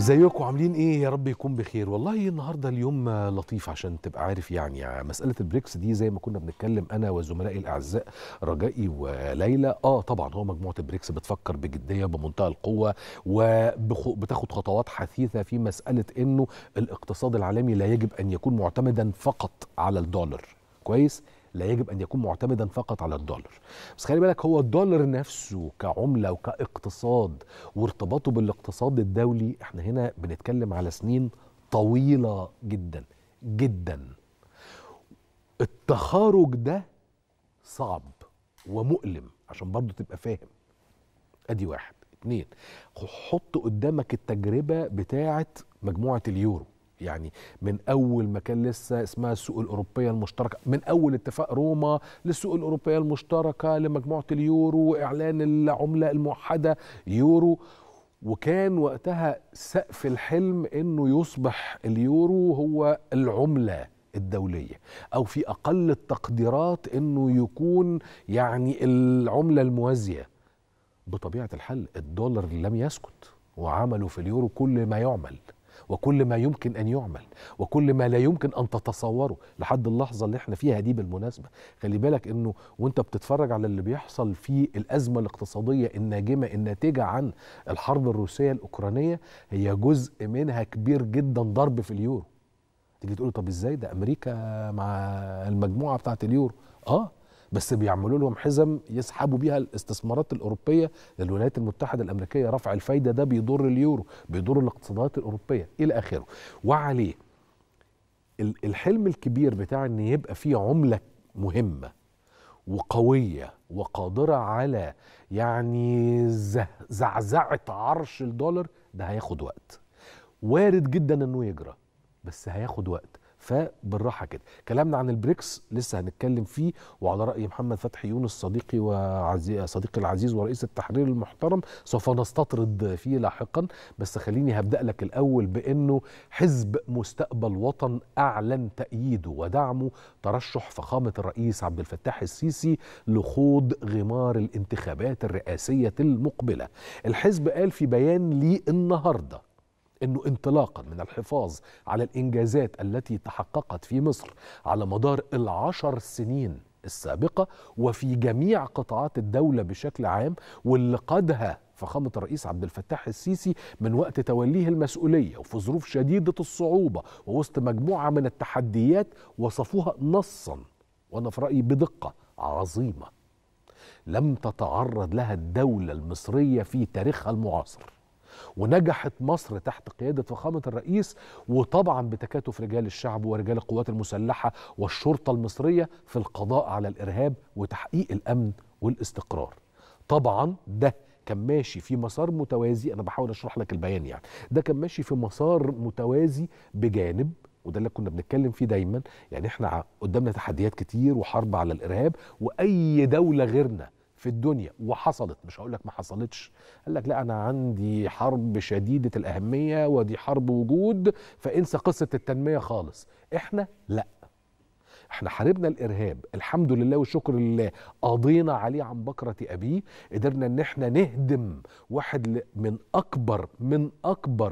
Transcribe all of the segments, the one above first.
ازيكم عاملين ايه يا رب يكون بخير والله النهارده اليوم لطيف عشان تبقى عارف يعني, يعني مساله البريكس دي زي ما كنا بنتكلم انا وزملائي الاعزاء رجائي وليلى اه طبعا هو مجموعه البريكس بتفكر بجديه بمنتهى القوه وبتاخد خطوات حثيثه في مساله انه الاقتصاد العالمي لا يجب ان يكون معتمدا فقط على الدولار كويس لا يجب ان يكون معتمدا فقط على الدولار بس خلي بالك هو الدولار نفسه كعمله وكاقتصاد وارتباطه بالاقتصاد الدولي احنا هنا بنتكلم على سنين طويله جدا جدا التخارج ده صعب ومؤلم عشان برضو تبقى فاهم ادي واحد اتنين حط قدامك التجربه بتاعه مجموعه اليورو يعني من اول ما كان لسه اسمها السوق الاوروبيه المشتركه من اول اتفاق روما للسوق الاوروبيه المشتركه لمجموعه اليورو واعلان العمله الموحده يورو وكان وقتها سقف الحلم انه يصبح اليورو هو العمله الدوليه او في اقل التقديرات انه يكون يعني العمله الموازيه بطبيعه الحال الدولار لم يسكت وعملوا في اليورو كل ما يعمل وكل ما يمكن ان يعمل وكل ما لا يمكن ان تتصوره لحد اللحظه اللي احنا فيها دي بالمناسبه خلي بالك انه وانت بتتفرج على اللي بيحصل في الازمه الاقتصاديه الناجمه الناتجه عن الحرب الروسيه الاوكرانيه هي جزء منها كبير جدا ضرب في اليورو تيجي تقول طب ازاي ده امريكا مع المجموعه بتاعه اليورو اه بس بيعملوا لهم حزم يسحبوا بيها الاستثمارات الاوروبيه للولايات المتحده الامريكيه رفع الفايده ده بيضر اليورو بيضر الاقتصادات الاوروبيه الى اخره وعليه الحلم الكبير بتاع ان يبقى في عمله مهمه وقويه وقادره على يعني زعزعه عرش الدولار ده هياخد وقت وارد جدا انه يجرى بس هياخد وقت فبالراحه كده كلامنا عن البريكس لسه هنتكلم فيه وعلى راي محمد فتحي يونس صديقي وعزي صديقي العزيز ورئيس التحرير المحترم سوف نستطرد فيه لاحقا بس خليني هبدا لك الاول بانه حزب مستقبل وطن اعلن تاييده ودعمه ترشح فخامه الرئيس عبد الفتاح السيسي لخوض غمار الانتخابات الرئاسيه المقبله الحزب قال في بيان لي النهارده انه انطلاقا من الحفاظ على الانجازات التي تحققت في مصر على مدار العشر سنين السابقه وفي جميع قطاعات الدوله بشكل عام واللي قادها فخامه الرئيس عبد الفتاح السيسي من وقت توليه المسؤوليه وفي ظروف شديده الصعوبه ووسط مجموعه من التحديات وصفوها نصا وانا في رايي بدقه عظيمه لم تتعرض لها الدوله المصريه في تاريخها المعاصر ونجحت مصر تحت قيادة فخامة الرئيس وطبعا بتكاتف رجال الشعب ورجال القوات المسلحة والشرطة المصرية في القضاء على الإرهاب وتحقيق الأمن والاستقرار طبعا ده كان ماشي في مسار متوازي أنا بحاول أشرح لك البيان يعني ده كان ماشي في مسار متوازي بجانب وده اللي كنا بنتكلم فيه دايما يعني احنا قدامنا تحديات كتير وحرب على الإرهاب وأي دولة غيرنا في الدنيا وحصلت مش هقول لك ما حصلتش قال لك لا انا عندي حرب شديده الاهميه ودي حرب وجود فانسى قصه التنميه خالص احنا لا احنا حاربنا الارهاب الحمد لله والشكر لله قضينا عليه عن بكره ابيه قدرنا ان احنا نهدم واحد من اكبر من اكبر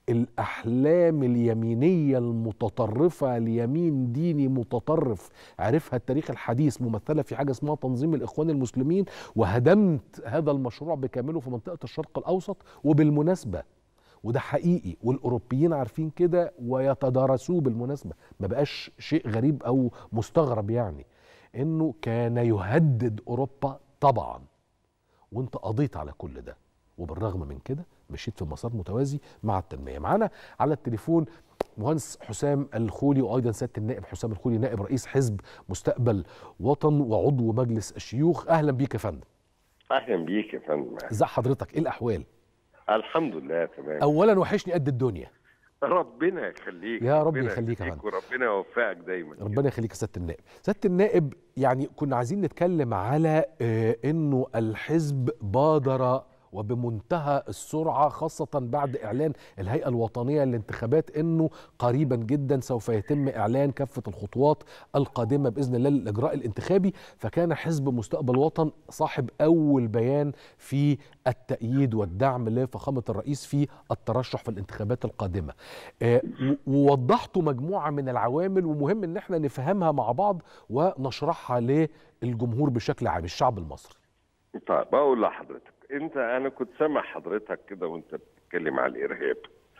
الاحلام اليمينيه المتطرفه ليمين ديني متطرف عرفها التاريخ الحديث ممثله في حاجه اسمها تنظيم الاخوان المسلمين وهدمت هذا المشروع بكامله في منطقه الشرق الاوسط وبالمناسبه وده حقيقي والاوروبيين عارفين كده ويتدارسوه بالمناسبه ما بقاش شيء غريب او مستغرب يعني انه كان يهدد اوروبا طبعا وانت قضيت على كل ده وبالرغم من كده مشيت في مسار متوازي مع التنميه معانا على التليفون مهندس حسام الخولي وايضا سياده النائب حسام الخولي نائب رئيس حزب مستقبل وطن وعضو مجلس الشيوخ اهلا بيك يا فندم اهلا بيك يا فندم ازي حضرتك ايه الاحوال الحمد لله تمام اولا وحشني قد الدنيا ربنا يخليك يا رب ربنا يخليك يا فندم وربنا يوفقك دايما ربنا يخليك يا سياده النائب سياده النائب يعني كنا عايزين نتكلم على آه انه الحزب بادر وبمنتهى السرعه خاصه بعد اعلان الهيئه الوطنيه للانتخابات انه قريبا جدا سوف يتم اعلان كافه الخطوات القادمه باذن الله للاجراء الانتخابي فكان حزب مستقبل وطن صاحب اول بيان في التأييد والدعم لفخامة الرئيس في الترشح في الانتخابات القادمة آه، و- ووضحتوا مجموعة من العوامل ومهم ان احنا نفهمها مع بعض ونشرحها للجمهور بشكل عام الشعب المصري طيب اقول لحضرتك انت انا كنت سامع حضرتك كده وانت بتتكلم على الارهاب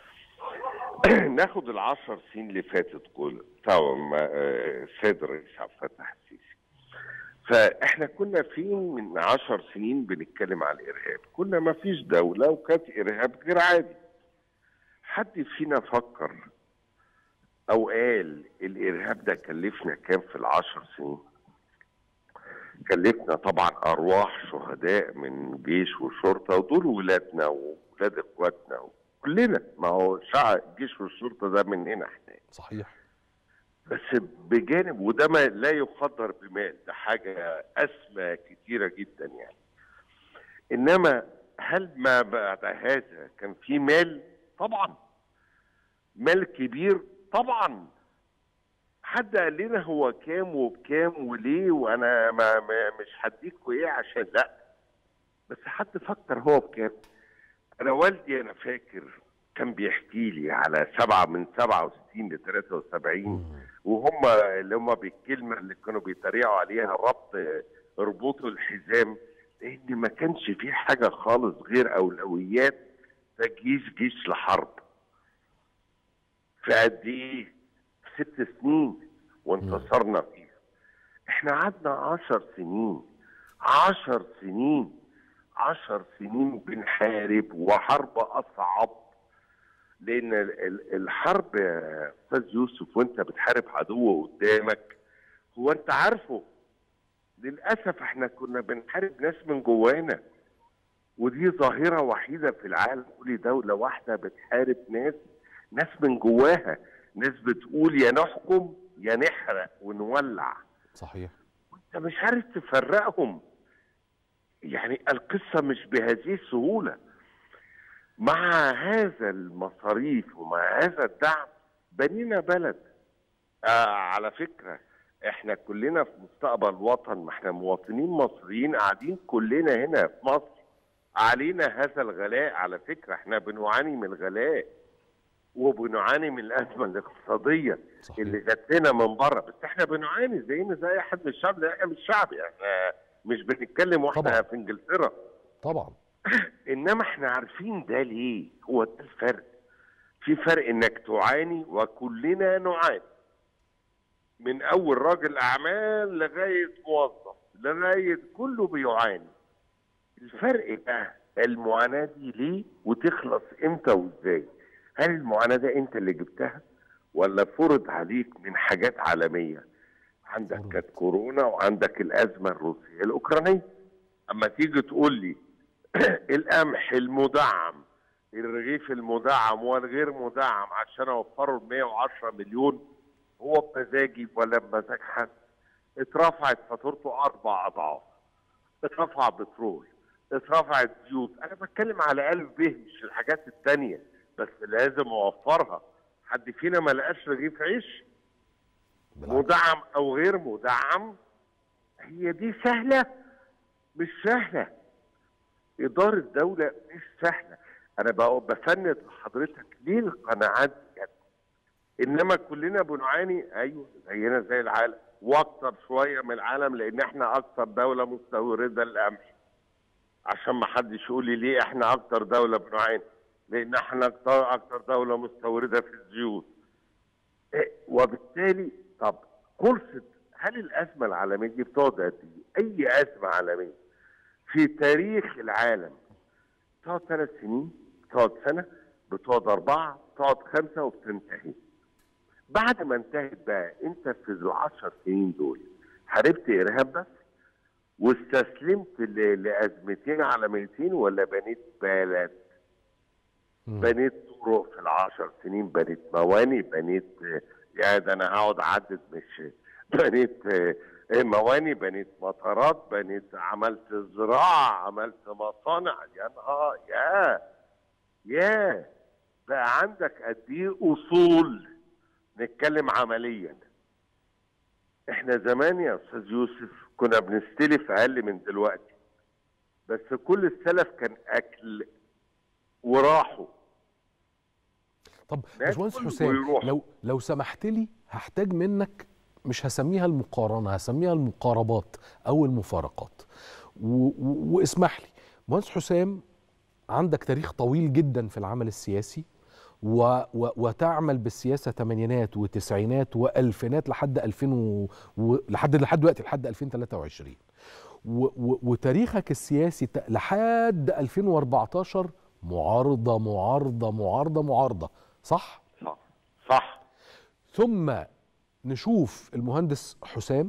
ناخد العشر سنين اللي فاتت كل بتاع ما- آه، السيد الرئيس عبد الفتاح السيسي فاحنا كنا فين من عشر سنين بنتكلم على الارهاب كنا ما فيش دولة وكانت ارهاب غير عادي حد فينا فكر او قال الارهاب ده كلفنا كام في العشر سنين كلفنا طبعا ارواح شهداء من جيش وشرطه ودول ولادنا وولاد اخواتنا كلنا ما هو شعب الجيش والشرطه ده مننا احنا صحيح بس بجانب وده ما لا يقدر بمال ده حاجه اسمى كتيره جدا يعني انما هل ما بعد هذا كان في مال طبعا مال كبير طبعا حد قال لنا هو كام وبكام وليه وانا ما, ما مش هديكوا ايه عشان لا بس حد فكر هو بكام انا والدي انا فاكر كان بيحكي لي على سبعة من 67 ل 73 وهم اللي هم بالكلمه اللي كانوا بيتريقوا عليها ربط اربطوا الحزام لان ما كانش في حاجه خالص غير اولويات تجهيز جيش لحرب في قد ايه؟ في ست سنين وانتصرنا فيها احنا قعدنا عشر سنين عشر سنين عشر سنين بنحارب وحرب اصعب لان ال- ال- الحرب يا استاذ يوسف وانت بتحارب عدو قدامك هو انت عارفه للاسف احنا كنا بنحارب ناس من جوانا ودي ظاهره وحيده في العالم كل دوله واحده بتحارب ناس ناس من جواها ناس بتقول يا نحكم يا نحرق ونولع صحيح انت مش عارف تفرقهم يعني القصه مش بهذه السهوله مع هذا المصاريف ومع هذا الدعم بنينا بلد آه على فكره احنا كلنا في مستقبل وطن ما احنا مواطنين مصريين قاعدين كلنا هنا في مصر علينا هذا الغلاء على فكره احنا بنعاني من الغلاء وبنعاني من الازمه الاقتصاديه صحيح. اللي جات لنا من بره بس احنا بنعاني زينا زي اي حد من الشعب لا احنا مش شعب احنا مش بنتكلم واحنا طبعا. في انجلترا طبعا انما احنا عارفين ده ليه هو ده الفرق في فرق انك تعاني وكلنا نعاني من اول راجل اعمال لغايه موظف لغايه كله بيعاني الفرق بقى المعاناه دي ليه وتخلص امتى وازاي هل المعاناه ده انت اللي جبتها ولا فرض عليك من حاجات عالميه عندك فرض. كانت كورونا وعندك الازمه الروسيه الاوكرانيه اما تيجي تقول لي القمح المدعم الرغيف المدعم والغير مدعم عشان اوفره ال 110 مليون هو بمزاجي ولا بمزاج حد اترفعت فاتورته اربع اضعاف اترفع بترول اترفعت زيوت انا بتكلم على الف ب مش الحاجات التانية بس لازم اوفرها حد فينا ما لقاش رغيف عيش بالعكس مدعم او غير مدعم هي دي سهله مش سهله اداره دوله مش سهله انا بقى بفند لحضرتك ليه القناعات دي جت انما كلنا بنعاني ايوه زينا زي العالم واكتر شويه من العالم لان احنا اكتر دوله مستورده للقمح عشان ما حدش يقول لي ليه احنا اكتر دوله بنعاني لان احنا اكتر اكتر دوله مستورده في الزيوت إيه، وبالتالي طب خلصت هل الازمه العالميه دي بتقعد قد ايه؟ اي ازمه عالميه في تاريخ العالم بتقعد ثلاث سنين بتقعد سنه بتقعد اربعه بتقعد خمسه وبتنتهي بعد ما انتهت بقى انت في العشر سنين دول حاربت ارهاب بس واستسلمت ل- لازمتين عالميتين ولا بنيت بلد مم. بنيت طرق في العشر سنين بنيت مواني بنيت آه، يا ده انا هقعد اعدد مش بنيت آه، إيه، مواني بنيت مطارات بنيت عملت زراعه عملت مصانع يا نهار يا يا بقى عندك قد ايه اصول نتكلم عمليا احنا زمان يا استاذ يوسف كنا بنستلف اقل من دلوقتي بس كل السلف كان اكل وراحوا طب ناس باشمهندس كله حسام ويروح. لو لو سمحت لي هحتاج منك مش هسميها المقارنه هسميها المقاربات او المفارقات و و واسمح لي مهندس حسام عندك تاريخ طويل جدا في العمل السياسي و و وتعمل بالسياسه ثمانينات وتسعينات والفينات لحد 2000 و و لحد لحد دلوقتي لحد 2023 و و وتاريخك السياسي ت- لحد 2014 معارضه معارضه معارضه معارضه صح؟ صح صح ثم نشوف المهندس حسام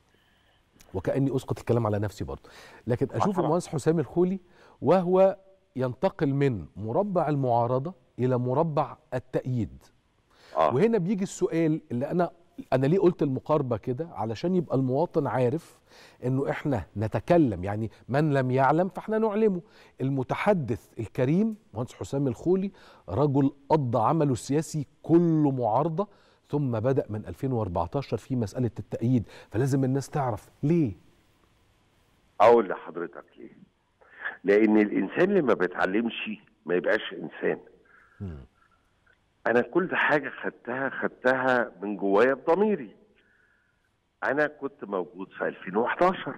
وكاني اسقط الكلام على نفسي برضه لكن اشوف طبعا. المهندس حسام الخولي وهو ينتقل من مربع المعارضه الى مربع التأييد اه وهنا بيجي السؤال اللي انا انا ليه قلت المقاربه كده علشان يبقى المواطن عارف انه احنا نتكلم يعني من لم يعلم فاحنا نعلمه المتحدث الكريم مهندس حسام الخولي رجل قضى عمله السياسي كله معارضه ثم بدا من 2014 في مساله التأييد فلازم الناس تعرف ليه اقول لحضرتك ليه لان الانسان اللي ما بيتعلمش ما يبقاش انسان مم. انا كل حاجه خدتها خدتها من جوايا بضميري انا كنت موجود في 2011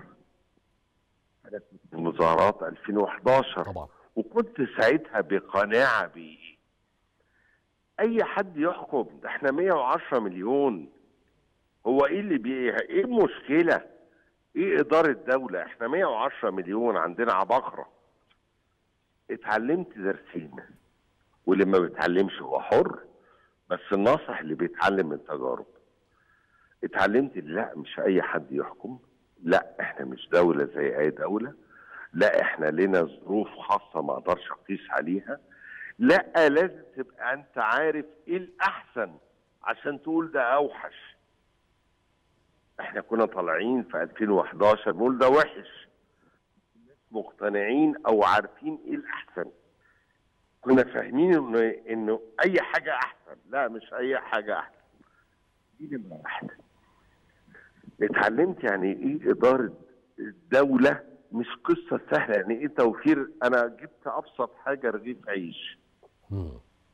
انا كنت في مظاهرات 2011 طبعا وكنت ساعتها بقناعه بايه اي حد يحكم ده احنا 110 مليون هو ايه اللي بي ايه المشكله ايه اداره دوله احنا 110 مليون عندنا عباقره اتعلمت درسين واللي ما بيتعلمش هو حر بس الناصح اللي بيتعلم من تجارب اتعلمت إن لا مش اي حد يحكم لا احنا مش دولة زي اي دولة لا احنا لنا ظروف خاصة ما اقدرش اقيس عليها لا لازم تبقى انت عارف ايه الاحسن عشان تقول ده اوحش احنا كنا طالعين في 2011 بنقول ده وحش الناس مقتنعين او عارفين ايه الاحسن كنا فاهمين انه انه اي حاجه احسن لا مش اي حاجه احسن دي نمره واحده اتعلمت يعني ايه اداره الدوله مش قصه سهله يعني ايه توفير انا جبت ابسط حاجه رغيف عيش مم.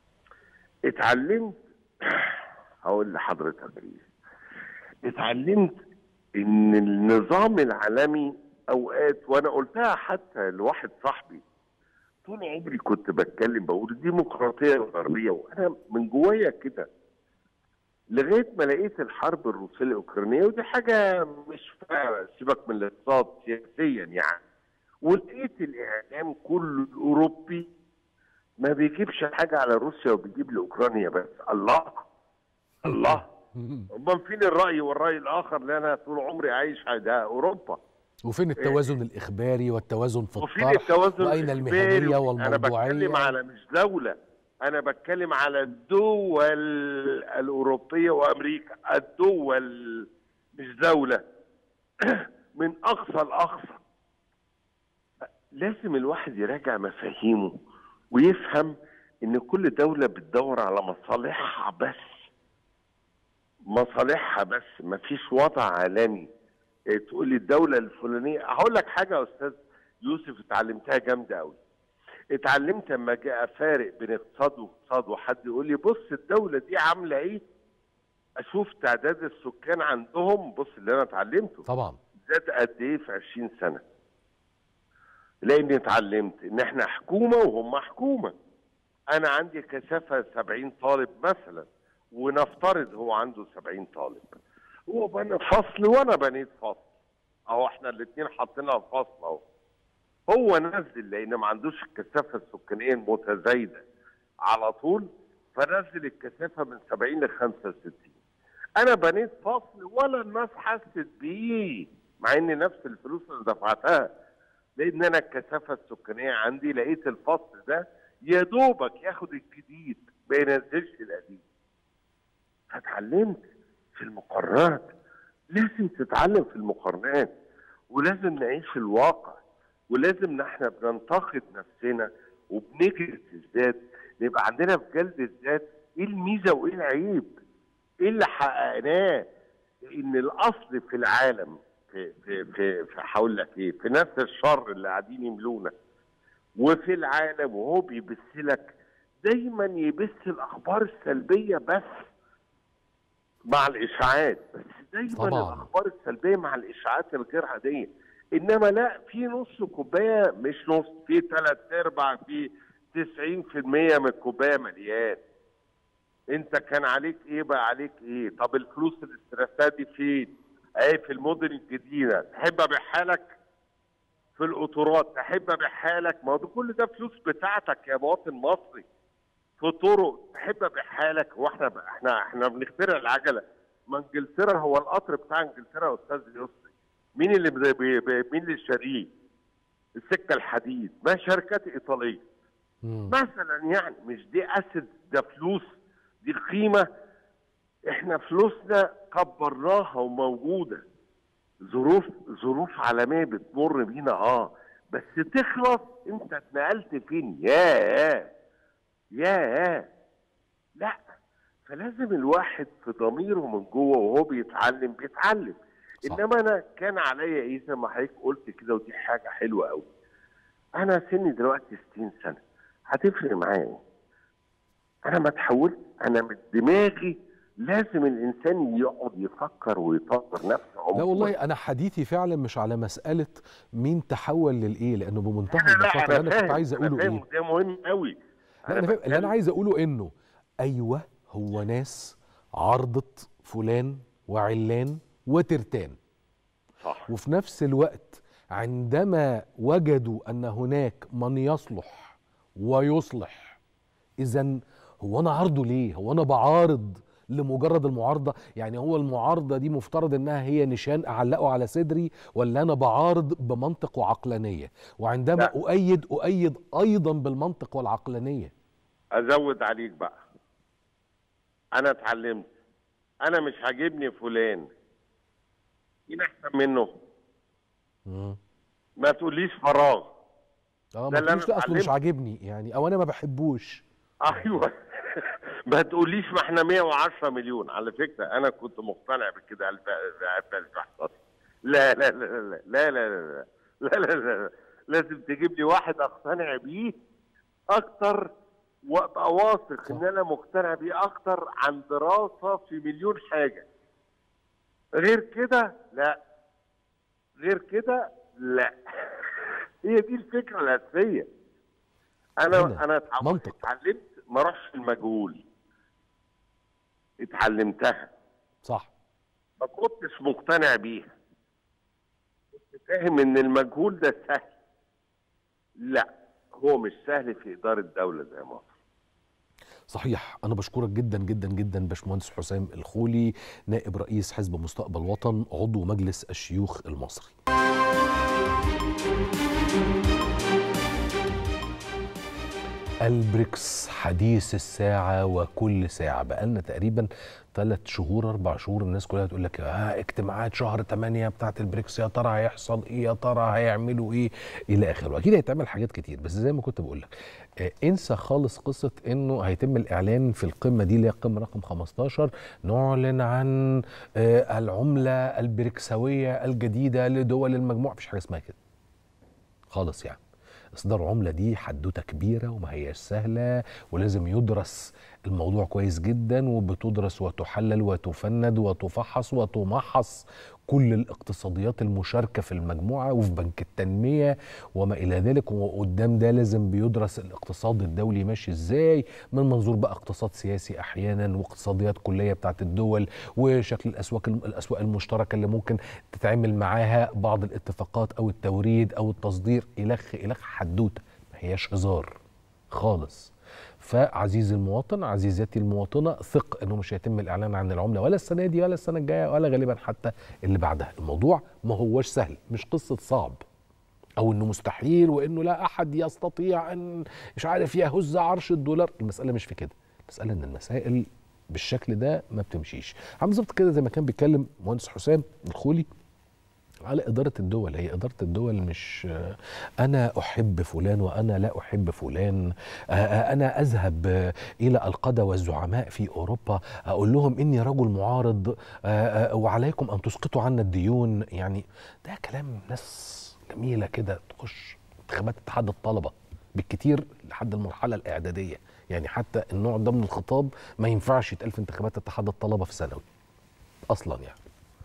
اتعلمت هقول لحضرتك ايه اتعلمت ان النظام العالمي اوقات وانا قلتها حتى لواحد صاحبي طول عمري كنت بتكلم بقول الديمقراطيه الغربيه وانا من جوايا كده لغايه ما لقيت الحرب الروسيه الاوكرانيه ودي حاجه مش فا- سيبك من الاقتصاد سياسيا يعني ولقيت الاعلام كله الاوروبي ما بيجيبش حاجه على روسيا وبيجيب لاوكرانيا بس الله الله مم. امال فين الراي والراي الاخر اللي انا طول عمري عايش على ده اوروبا وفين التوازن الاخباري والتوازن في وفين الطرح التوازن واين الإخباري؟ المهنيه انا بتكلم والموضوعيه على مش دوله انا بتكلم على الدول الاوروبيه وامريكا الدول مش دوله من اقصى لاقصى لازم الواحد يراجع مفاهيمه ويفهم ان كل دوله بتدور على مصالحها بس مصالحها بس مفيش وضع عالمي إيه، تقول لي الدوله الفلانيه هقول لك حاجه يا استاذ يوسف اتعلمتها جامده قوي اتعلمت لما جاء فارق بين اقتصاد واقتصاد وحد يقول لي بص الدوله دي عامله ايه اشوف تعداد السكان عندهم بص اللي انا اتعلمته طبعا زاد قد ايه في 20 سنه لاني اتعلمت ان احنا حكومه وهم حكومه انا عندي كثافه 70 طالب مثلا ونفترض هو عنده 70 طالب هو بنى فصل وانا بنيت فصل اهو احنا الاثنين حاطينها في فصل اهو هو نزل لان ما عندوش الكثافه السكانيه المتزايده على طول فنزل الكثافه من 70 ل 65 انا بنيت فصل ولا الناس حست بيه مع ان نفس الفلوس اللي دفعتها لان انا الكثافه السكانيه عندي لقيت الفصل ده يا دوبك ياخد الجديد ما ينزلش القديم فاتعلمت في المقررات لازم تتعلم في المقارنات ولازم نعيش في الواقع ولازم احنا بننتقد نفسنا وبنجلد الذات نبقى عندنا في جلد الذات ايه الميزه وايه العيب ايه اللي حققناه ان الاصل في العالم في في في, في هقول لك ايه في ناس الشر اللي قاعدين يملونا وفي العالم وهو بيبث لك دايما يبث الاخبار السلبيه بس مع الاشاعات بس دايما طبعاً. الاخبار السلبيه مع الاشاعات الغير عاديه انما لا في نص كوبايه مش نص في ثلاث ارباع في 90% من الكوبايه مليان انت كان عليك ايه بقى عليك ايه طب الفلوس اللي استلفتها دي فين اهي في المدن الجديده تحب ابيعها لك في القطورات تحب ابيعها لك ما هو ده كل ده فلوس بتاعتك يا مواطن مصري في طرق تحب ابيعها لك هو احنا احنا احنا بنخترع العجله ما انجلترا هو القطر بتاع انجلترا يا استاذ يسري مين اللي بي بي بي مين اللي شاريه؟ السكه الحديد ما شركات ايطاليه مم. مثلا يعني مش دي اسد ده فلوس دي قيمه احنا فلوسنا كبرناها وموجوده ظروف ظروف عالميه بتمر بينا اه بس تخلص انت اتنقلت فين ياه ياه لا فلازم الواحد في ضميره من جوه وهو بيتعلم بيتعلم صح. انما انا كان عليا ايه زي ما حضرتك قلت كده ودي حاجه حلوه قوي انا سني دلوقتي 60 سنه هتفرق معايا ايه؟ انا ما اتحولت انا من دماغي لازم الانسان يقعد يفكر ويطور نفسه لا عمره. والله انا حديثي فعلا مش على مساله مين تحول للايه لانه بمنتهى لا لا البساطه انا اللي انا كنت فاهم عايز انا اقوله فاهم ايه وده مهم قوي لا انا فاهم اللي انا عايز اقوله انه ايوه هو ناس عرضت فلان وعلان وترتان صح وفي نفس الوقت عندما وجدوا ان هناك من يصلح ويصلح اذا هو انا عارضه ليه هو انا بعارض لمجرد المعارضه يعني هو المعارضه دي مفترض انها هي نشان اعلقه على صدري ولا انا بعارض بمنطق وعقلانيه وعندما لا. اؤيد اؤيد ايضا بالمنطق والعقلانيه ازود عليك بقى انا اتعلمت انا مش عاجبني فلان مين احسن منه مم. ما تقوليش فراغ اه ده ما اللي أنا تقوليش لا اصله مش اتعلمته. عاجبني يعني او انا ما بحبوش ايوه ما تقوليش ما احنا 110 مليون على فكره انا كنت مقتنع بكده الف الف الف احساس لا لا لا لا لا لا لا لا لا لا لا لازم تجيب لي واحد اقتنع بيه اكتر وابقى واثق ان انا مقتنع بيه اكتر عن دراسه في مليون حاجه غير كده لا غير كده لا هي دي الفكره الاساسيه انا هنا انا اتعودت- منطق. اتعلمت ما اروحش المجهول اتعلمتها صح ما كنتش مقتنع بيها كنت فاهم ان المجهول ده سهل لا هو مش سهل في اداره دوله زي مصر صحيح انا بشكرك جدا جدا جدا باشمهندس حسام الخولي نائب رئيس حزب مستقبل وطن عضو مجلس الشيوخ المصري البريكس حديث الساعة وكل ساعة بقالنا تقريبا ثلاث شهور أربع شهور الناس كلها تقول لك آه اجتماعات شهر 8 بتاعت البريكس يا ترى هيحصل إيه يا ترى هيعملوا إيه إلى آخره أكيد هيتعمل حاجات كتير بس زي ما كنت بقول لك آه انسى خالص قصة إنه هيتم الإعلان في القمة دي اللي هي القمة رقم 15 نعلن عن آه العملة البريكسوية الجديدة لدول المجموعة مفيش حاجة اسمها كده خالص يعني اصدار عمله دي حدوته كبيره وما هياش سهله ولازم يدرس الموضوع كويس جدا وبتدرس وتحلل وتفند وتفحص وتمحص كل الاقتصاديات المشاركه في المجموعه وفي بنك التنميه وما الى ذلك وقدام ده لازم بيدرس الاقتصاد الدولي ماشي ازاي من منظور بقى اقتصاد سياسي احيانا واقتصاديات كليه بتاعت الدول وشكل الاسواق الاسواق المشتركه اللي ممكن تتعامل معاها بعض الاتفاقات او التوريد او التصدير الخ الخ حدوته ما هياش هزار خالص فعزيزي المواطن عزيزتي المواطنه ثق انه مش هيتم الاعلان عن العمله ولا السنه دي ولا السنه الجايه ولا غالبا حتى اللي بعدها الموضوع ما هوش سهل مش قصه صعب او انه مستحيل وانه لا احد يستطيع ان مش عارف يهز عرش الدولار المساله مش في كده المساله ان المسائل بالشكل ده ما بتمشيش عامل بالظبط كده زي ما كان بيتكلم مهندس حسام الخولي على إدارة الدول هي إدارة الدول مش آه، أنا أحب فلان وأنا لا أحب فلان آه، آه، أنا أذهب آه، إلى القادة والزعماء في أوروبا أقول لهم إني رجل معارض آه، آه، وعليكم أن تسقطوا عنا الديون يعني ده كلام ناس جميلة كده تخش انتخابات اتحاد الطلبة بالكتير لحد المرحلة الإعدادية يعني حتى النوع ده من الخطاب ما ينفعش يتقال في انتخابات اتحاد الطلبة في ثانوي أصلا يعني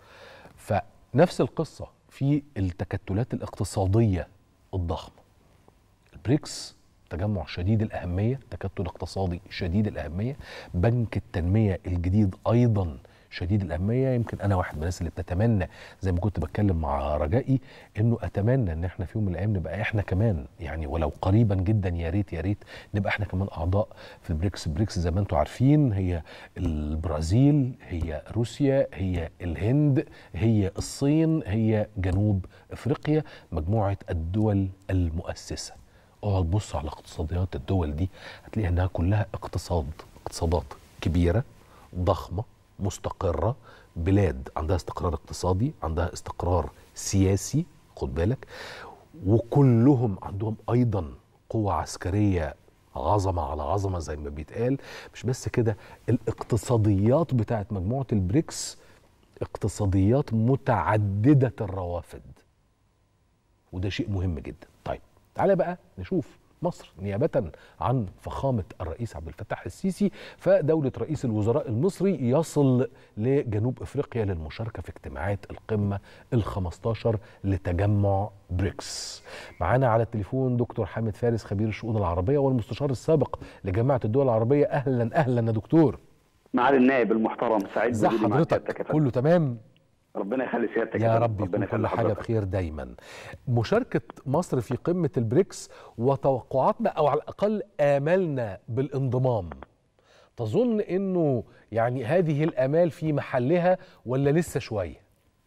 فنفس القصة في التكتلات الاقتصادية الضخمة البريكس تجمع شديد الأهمية تكتل اقتصادي شديد الأهمية بنك التنمية الجديد أيضا شديد الأهمية يمكن أنا واحد من الناس اللي بتتمنى زي ما كنت بتكلم مع رجائي إنه أتمنى إن إحنا في يوم من الأيام نبقى إحنا كمان يعني ولو قريبا جدا يا ريت يا ريت نبقى إحنا كمان أعضاء في بريكس بريكس زي ما أنتم عارفين هي البرازيل هي روسيا هي الهند هي الصين هي جنوب افريقيا مجموعه الدول المؤسسه اقعد بص على اقتصاديات الدول دي هتلاقي انها كلها اقتصاد اقتصادات كبيره ضخمه مستقره بلاد عندها استقرار اقتصادي عندها استقرار سياسي خد بالك وكلهم عندهم ايضا قوه عسكريه عظمه على عظمه زي ما بيتقال مش بس كده الاقتصاديات بتاعت مجموعه البريكس اقتصاديات متعدده الروافد وده شيء مهم جدا طيب تعالى بقى نشوف مصر نيابة عن فخامة الرئيس عبد الفتاح السيسي فدولة رئيس الوزراء المصري يصل لجنوب افريقيا للمشاركة في اجتماعات القمة ال15 لتجمع بريكس. معانا على التليفون دكتور حامد فارس خبير الشؤون العربية والمستشار السابق لجامعة الدول العربية اهلا اهلا يا دكتور. معالي النائب المحترم سعيد ازي بوجودي مع حضرتك سيادتك يا فندم. كله تمام؟ ربنا يخلي سيادتك يا فندم. رب يكون ربنا كل يخلي حاجة حضرتك. بخير دايما مشاركة مصر في قمة البريكس وتوقعاتنا أو على الأقل آمالنا بالانضمام تظن أنه يعني هذه الآمال في محلها ولا لسه شوية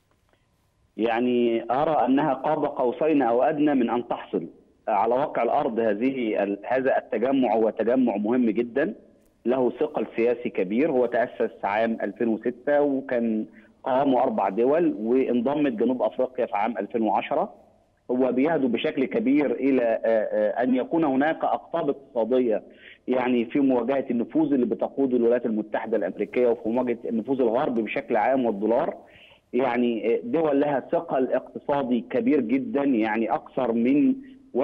يعني ارى انها قاب قوسين او ادنى من ان تحصل على واقع الارض هذه ال- هذا التجمع هو تجمع مهم جدا له ثقل سياسي كبير هو تاسس عام 2006 وكان قاموا اربع دول وانضمت جنوب افريقيا في عام 2010 هو بيهدف بشكل كبير الى آه، آه، ان يكون هناك اقطاب اقتصاديه يعني في مواجهه النفوذ اللي بتقوده الولايات المتحده الامريكيه وفي مواجهه النفوذ الغربي بشكل عام والدولار يعني دول لها ثقل اقتصادي كبير جدا يعني اكثر من 31%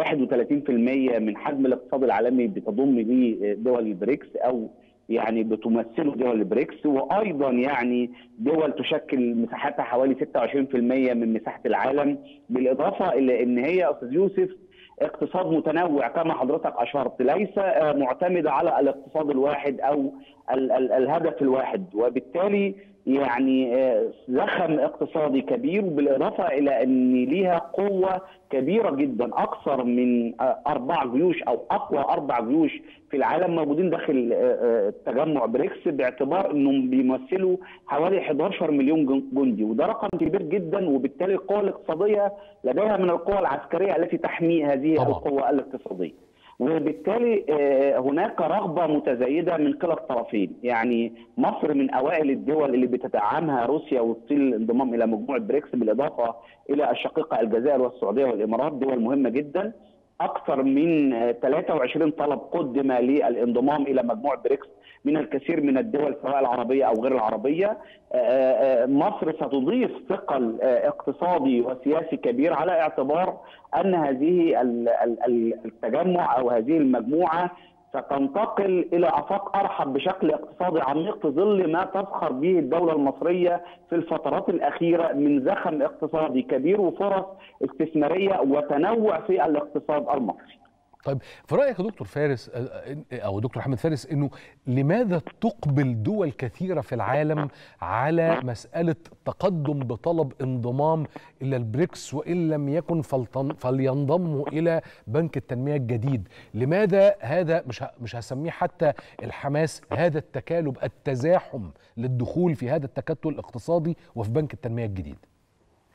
من حجم الاقتصاد العالمي بتضم به دول البريكس او يعني بتمثله دول البريكس وايضا يعني دول تشكل مساحتها حوالي 26% من مساحه العالم بالاضافه الى ان هي يا استاذ يوسف اقتصاد متنوع كما حضرتك اشرت ليس آه، معتمد على الاقتصاد الواحد او ال- ال- الهدف الواحد وبالتالي يعني آه، زخم اقتصادي كبير وبالاضافه الى ان ليها قوه كبيره جدا اكثر من آه، اربع جيوش او اقوى اربع جيوش في العالم موجودين داخل آه، آه، تجمع بريكس باعتبار انهم بيمثلوا حوالي 11 مليون جن- جندي وده رقم كبير جدا وبالتالي القوى الاقتصاديه لديها من القوى العسكريه التي تحمي هذه طبعا. القوى الاقتصاديه. وبالتالي آه، هناك رغبه متزايده من كلا الطرفين، يعني مصر من اوائل الدول اللي بتدعمها روسيا والصين للانضمام الى مجموعه بريكس بالاضافه الى الشقيقه الجزائر والسعوديه والامارات دول مهمه جدا. اكثر من آه، 23 طلب قدم للانضمام الى مجموعه بريكس من الكثير من الدول سواء العربيه او غير العربيه آه، آه، مصر ستضيف ثقل آه، اقتصادي وسياسي كبير على اعتبار ان هذه ال- ال- ال- التجمع او هذه المجموعه ستنتقل الى افاق ارحب بشكل اقتصادي عميق في ظل ما تفخر به الدوله المصريه في الفترات الاخيره من زخم اقتصادي كبير وفرص استثماريه وتنوع في الاقتصاد المصري. طيب في رايك يا دكتور فارس آه، آه، او دكتور حامد فارس انه لماذا تقبل دول كثيره في العالم على مساله تقدم بطلب انضمام الى البريكس وان لم يكن فلتن- فلينضموا الى بنك التنميه الجديد لماذا هذا مش ه- مش هسميه حتى الحماس هذا التكالب التزاحم للدخول في هذا التكتل الاقتصادي وفي بنك التنميه الجديد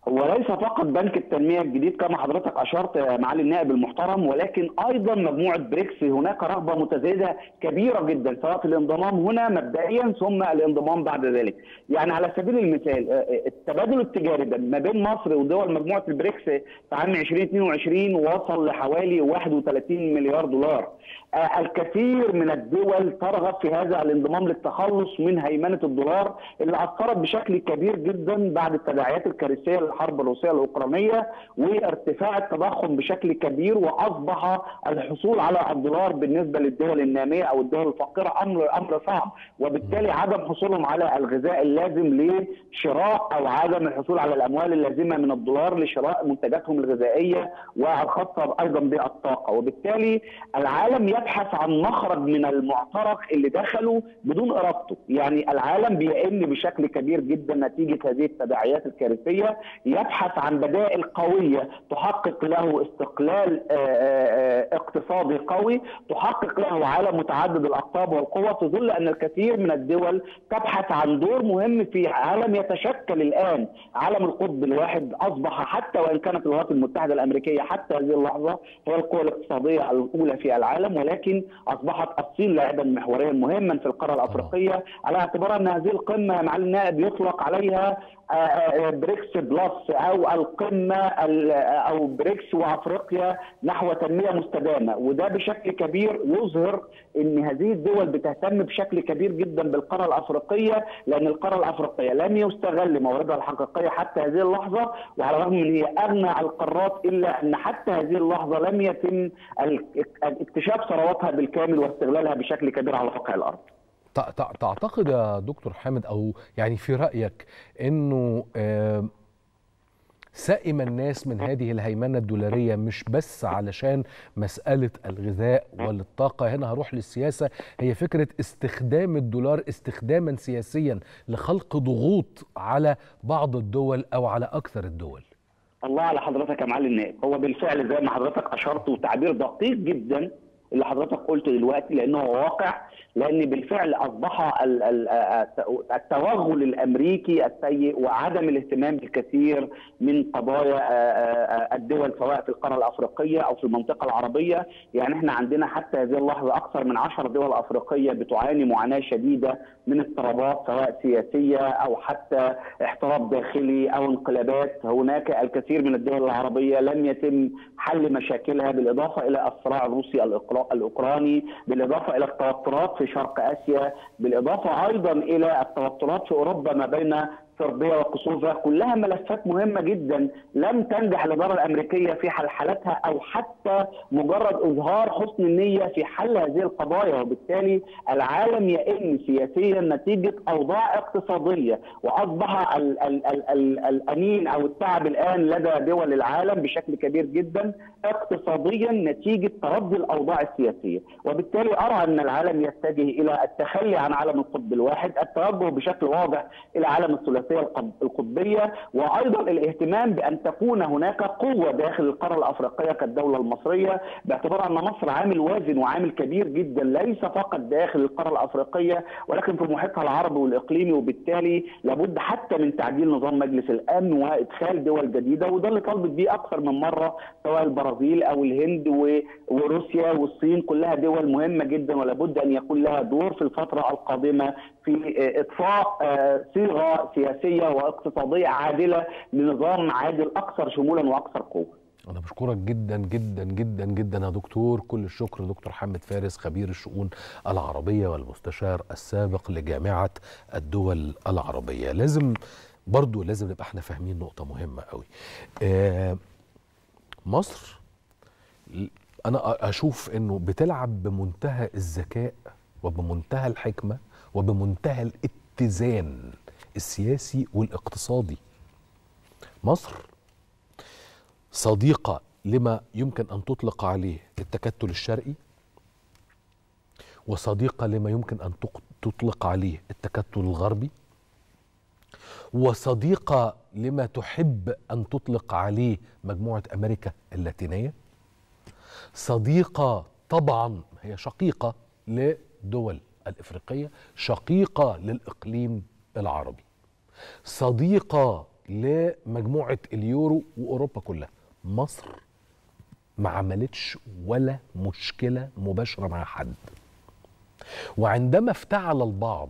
هو ليس فقط بنك التنميه الجديد كما حضرتك اشرت يا معالي النائب المحترم ولكن ايضا مجموعه بريكس هناك رغبه متزايده كبيره جدا سواء في الانضمام هنا مبدئيا ثم الانضمام بعد ذلك. يعني على سبيل المثال آه، التبادل التجاري ده ما بين مصر ودول مجموعه البريكس في عام 2022 وصل لحوالي 31 مليار دولار. آه، الكثير من الدول ترغب في هذا الانضمام للتخلص من هيمنه الدولار اللي اثرت بشكل كبير جدا بعد التداعيات الكارثيه للحرب الروسيه الاوكرانيه وارتفاع التضخم بشكل كبير واصبح الحصول على الدولار بالنسبه للدول الناميه او الدول الفقيره امر امر صعب وبالتالي عدم حصولهم على الغذاء اللازم لشراء او عدم الحصول على الاموال اللازمه من الدولار لشراء منتجاتهم الغذائيه والخاصه ايضا بالطاقه وبالتالي العالم يبحث عن مخرج من المعترك اللي دخلوا بدون ارادته يعني العالم بيئن بشكل كبير جدا نتيجه هذه التداعيات الكارثيه يبحث عن بدائل قويه تحقق له استقلال آه، آه، آه، اقتصادي قوي تحقق له عالم متعدد الاقطاب والقوى في ظل ان الكثير من الدول تبحث عن دور مهم في عالم يتشكل الان عالم القطب الواحد اصبح حتى وان كانت الولايات المتحده الامريكيه حتى هذه اللحظه هي القوى الاقتصاديه الاولى في العالم ولكن اصبحت الصين لاعبا محوريا مهما في القاره الافريقيه على اعتبار ان هذه القمه مع النائب يطلق عليها آه، آه، بريكس بلس او القمه ال- او بريكس وافريقيا نحو تنميه مستدامه وده بشكل كبير يظهر ان هذه الدول بتهتم بشكل كبير جدا بالقاره الافريقيه لان القاره الافريقيه لم يستغل مواردها الحقيقيه حتى هذه اللحظه وعلى الرغم من هي اغنى القارات الا ان حتى هذه اللحظه لم يتم ال- اكتشاف ثرواتها بالكامل واستغلالها بشكل كبير على واقع الارض. تع- تع- تعتقد يا دكتور حامد او يعني في رايك انه آه، سئم الناس من هذه الهيمنه الدولاريه مش بس علشان مساله الغذاء والطاقه هنا هروح للسياسه هي فكره استخدام الدولار استخداما سياسيا لخلق ضغوط على بعض الدول او على اكثر الدول الله على حضرتك يا معالي النائب هو بالفعل زي ما حضرتك اشرت وتعبير دقيق جدا اللي حضرتك قلته دلوقتي لانه هو واقع لان بالفعل اصبح ال- ال- التوغل الامريكي السيء وعدم الاهتمام بالكثير من قضايا الدول سواء في القاره الافريقيه او في المنطقه العربيه يعني احنا عندنا حتى هذه اللحظه اكثر من 10 دول افريقيه بتعاني معاناه شديده من اضطرابات سواء سياسيه او حتى احتراب داخلي او انقلابات هناك الكثير من الدول العربيه لم يتم حل مشاكلها بالاضافه الى الصراع الروسي الإقرا- الاوكراني بالاضافه الى التوترات في شرق اسيا بالاضافه ايضا الى التوترات في اوروبا ما بين صربيا وكوسوفا كلها ملفات مهمه جدا لم تنجح الاداره الامريكيه في حل حالتها او حتى مجرد اظهار حسن النيه في حل هذه القضايا وبالتالي العالم يئن سياسيا نتيجه اوضاع اقتصاديه واصبح ال ال ال ال الانين او التعب الان لدى دول العالم بشكل كبير جدا اقتصاديا نتيجه تردي الاوضاع السياسيه وبالتالي ارى ان العالم يتجه الى التخلي عن عالم القطب الواحد التوجه بشكل واضح الى عالم الثلاثيه القطب- القطبيه وايضا الاهتمام بان تكون هناك قوه داخل القاره الافريقيه كالدوله المصريه باعتبار ان مصر عامل وازن وعامل كبير جدا ليس فقط داخل القاره الافريقيه ولكن في محيطها العربي والاقليمي وبالتالي لابد حتى من تعديل نظام مجلس الامن وادخال دول جديده وده اللي طالبت بيه اكثر من مره سواء البرازيل او الهند و- وروسيا والصين كلها دول مهمه جدا ولابد ان يكون لها دور في الفتره القادمه في اطفاء آه، صيغه سياسيه واقتصاديه عادله لنظام عادل اكثر شمولا واكثر قوه. أنا بشكرك جدا جدا جدا جدا يا دكتور كل الشكر دكتور حامد فارس خبير الشؤون العربية والمستشار السابق لجامعة الدول العربية لازم برضو لازم نبقى احنا فاهمين نقطة مهمة قوي آه مصر ل- أنا أشوف إنه بتلعب بمنتهى الذكاء وبمنتهى الحكمة وبمنتهى الاتزان السياسي والاقتصادي مصر صديقة لما يمكن أن تطلق عليه التكتل الشرقي وصديقة لما يمكن أن تق- تطلق عليه التكتل الغربي وصديقة لما تحب أن تطلق عليه مجموعة أمريكا اللاتينية صديقة طبعا هي شقيقة لدول الإفريقية شقيقة للإقليم العربي صديقة لمجموعه اليورو واوروبا كلها مصر ما عملتش ولا مشكله مباشره مع حد وعندما افتعل البعض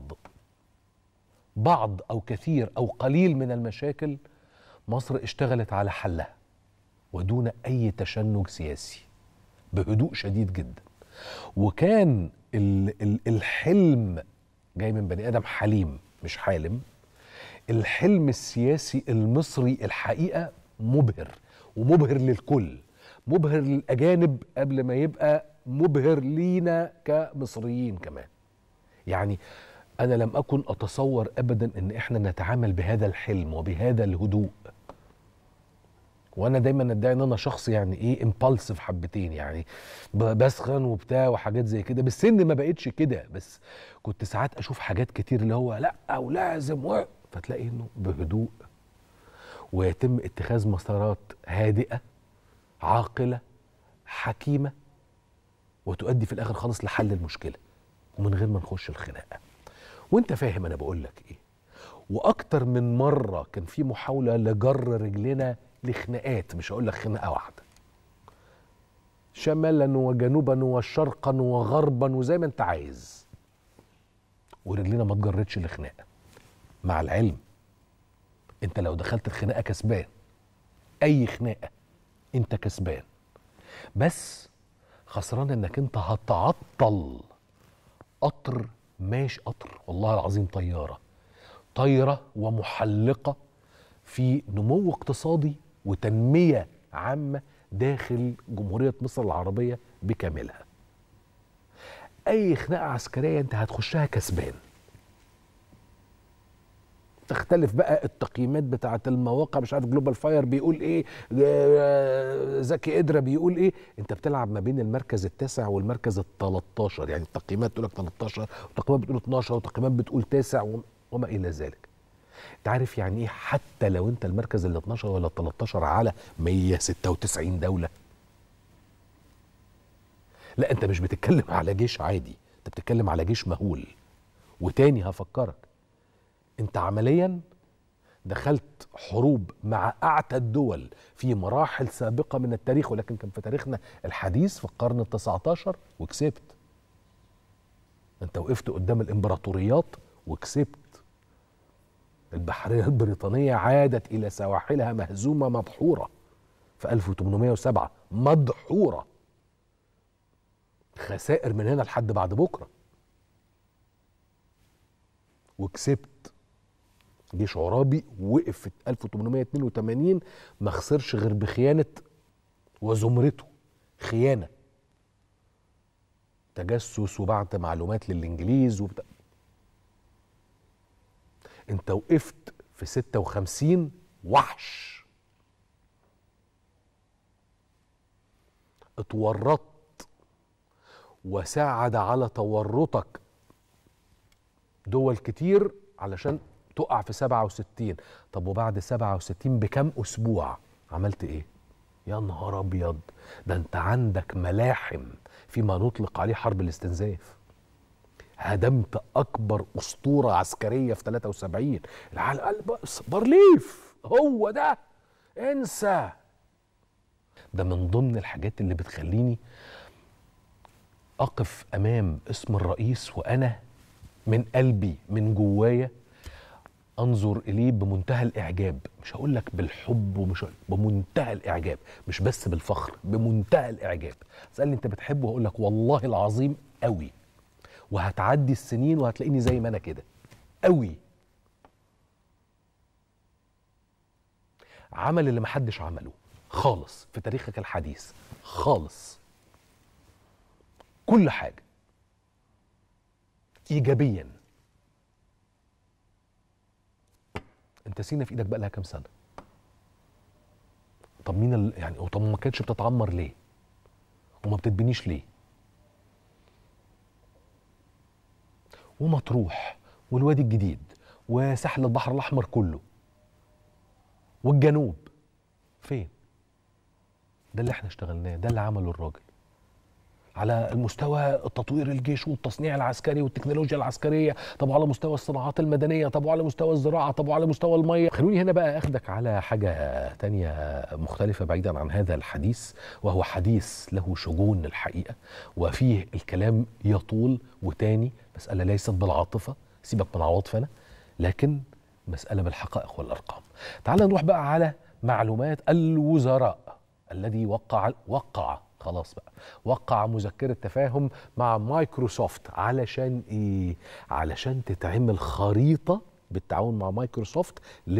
بعض او كثير او قليل من المشاكل مصر اشتغلت على حلها ودون اي تشنج سياسي بهدوء شديد جدا وكان ال- ال- الحلم جاي من بني ادم حليم مش حالم الحلم السياسي المصري الحقيقه مبهر ومبهر للكل مبهر للاجانب قبل ما يبقى مبهر لينا كمصريين كمان يعني انا لم اكن اتصور ابدا ان احنا نتعامل بهذا الحلم وبهذا الهدوء وانا دايما ادعي ان انا شخص يعني ايه امبالسيف حبتين يعني ب- بسخن وبتاع وحاجات زي كده بالسن ما بقتش كده بس كنت ساعات اشوف حاجات كتير اللي هو لا ولازم و... فتلاقي انه بهدوء ويتم اتخاذ مسارات هادئه عاقله حكيمه وتؤدي في الاخر خالص لحل المشكله ومن غير ما نخش الخناقه وانت فاهم انا بقول لك ايه واكتر من مره كان في محاوله لجر رجلنا لخناقات مش هقول لك خناقه واحده شمالا وجنوبا وشرقا وغربا وزي ما انت عايز ورجلنا ما اتجرتش لخناقه مع العلم انت لو دخلت الخناقه كسبان اي خناقه انت كسبان بس خسران انك انت هتعطل قطر ماشي قطر والله العظيم طياره طايره ومحلقه في نمو اقتصادي وتنميه عامه داخل جمهوريه مصر العربيه بكاملها. اي خناقه عسكريه انت هتخشها كسبان. تختلف بقى التقييمات بتاعه المواقع مش عارف جلوبال فاير بيقول ايه آه، زكي ادرا بيقول ايه انت بتلعب ما بين المركز التاسع والمركز ال 13 يعني التقييمات تقول لك 13 والتقييمات بتقول 12 والتقييمات بتقول تاسع وم- وما الى ذلك انت عارف يعني ايه حتى لو انت المركز ال 12 ولا ال 13 على 196 دوله لا انت مش بتتكلم على جيش عادي انت بتتكلم على جيش مهول وتاني هفكرك انت عمليا دخلت حروب مع اعتى الدول في مراحل سابقه من التاريخ ولكن كان في تاريخنا الحديث في القرن ال 19 وكسبت انت وقفت قدام الامبراطوريات وكسبت البحريه البريطانيه عادت الى سواحلها مهزومه مدحوره في 1807 مدحوره خسائر من هنا لحد بعد بكره وكسبت جيش عرابي وقف في 1882 ما خسرش غير بخيانه وزمرته خيانه تجسس وبعت معلومات للانجليز وبتاع انت وقفت في 56 وحش اتورطت وساعد على تورطك دول كتير علشان تقع في 67 طب وبعد 67 بكم اسبوع عملت ايه يا نهار ابيض ده انت عندك ملاحم فيما نطلق عليه حرب الاستنزاف هدمت اكبر اسطوره عسكريه في 73 العالم قال بس بارليف هو ده انسى ده من ضمن الحاجات اللي بتخليني اقف امام اسم الرئيس وانا من قلبي من جوايا انظر اليه بمنتهى الاعجاب مش هقول لك بالحب ومش هقول- بمنتهى الاعجاب مش بس بالفخر بمنتهى الاعجاب اسالني انت بتحبه هقول لك والله العظيم قوي وهتعدي السنين وهتلاقيني زي ما انا كده قوي عمل اللي محدش عمله خالص في تاريخك الحديث خالص كل حاجه ايجابيا انت سينا في ايدك بقى لها كام سنه طب مين ال... يعني طب ما كانتش بتتعمر ليه وما بتتبنيش ليه ومطروح والوادي الجديد وساحل البحر الاحمر كله والجنوب فين ده اللي احنا اشتغلناه ده اللي عمله الراجل على المستوى تطوير الجيش والتصنيع العسكري والتكنولوجيا العسكريه طب وعلى مستوى الصناعات المدنيه طب وعلى مستوى الزراعه طب وعلى مستوى الميه خلوني هنا بقى اخدك على حاجه تانية مختلفه بعيدا عن هذا الحديث وهو حديث له شجون الحقيقه وفيه الكلام يطول وتاني مساله ليست بالعاطفه سيبك من عواطفنا لكن مساله بالحقائق والارقام تعال نروح بقى على معلومات الوزراء الذي وقع وقع خلاص بقى وقع مذكرة تفاهم مع مايكروسوفت علشان ايه علشان تتعمل خريطة بالتعاون مع مايكروسوفت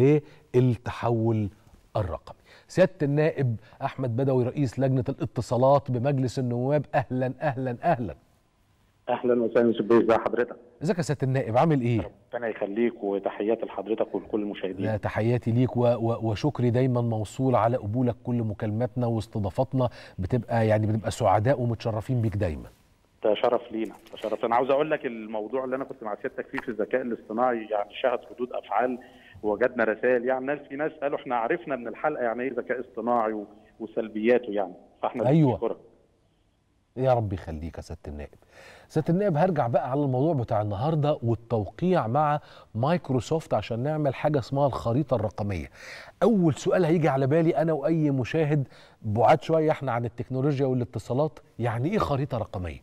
للتحول الرقمي سيادة النائب أحمد بدوي رئيس لجنة الاتصالات بمجلس النواب أهلا أهلا أهلا اهلا وسهلا شبيه ازي حضرتك ازيك يا سيادة النائب عامل ايه ربنا يخليك وتحياتي لحضرتك ولكل المشاهدين لا تحياتي ليك و و وشكري دايما موصول على قبولك كل مكالماتنا واستضافاتنا بتبقى يعني بنبقى سعداء ومتشرفين بيك دايما ده شرف لينا ده شرف انا عاوز اقول لك الموضوع اللي انا كنت مع سيادتك فيه في الذكاء الاصطناعي يعني شهد ردود افعال وجدنا رسائل يعني ناس في ناس قالوا احنا عرفنا من الحلقه يعني ايه ذكاء اصطناعي و- وسلبياته يعني فاحنا أيوة. بنشكرك. يا رب يخليك يا سياده النائب سياده النائب هرجع بقى على الموضوع بتاع النهارده والتوقيع مع مايكروسوفت عشان نعمل حاجه اسمها الخريطه الرقميه اول سؤال هيجي على بالي انا واي مشاهد بعاد شويه احنا عن التكنولوجيا والاتصالات يعني ايه خريطه رقميه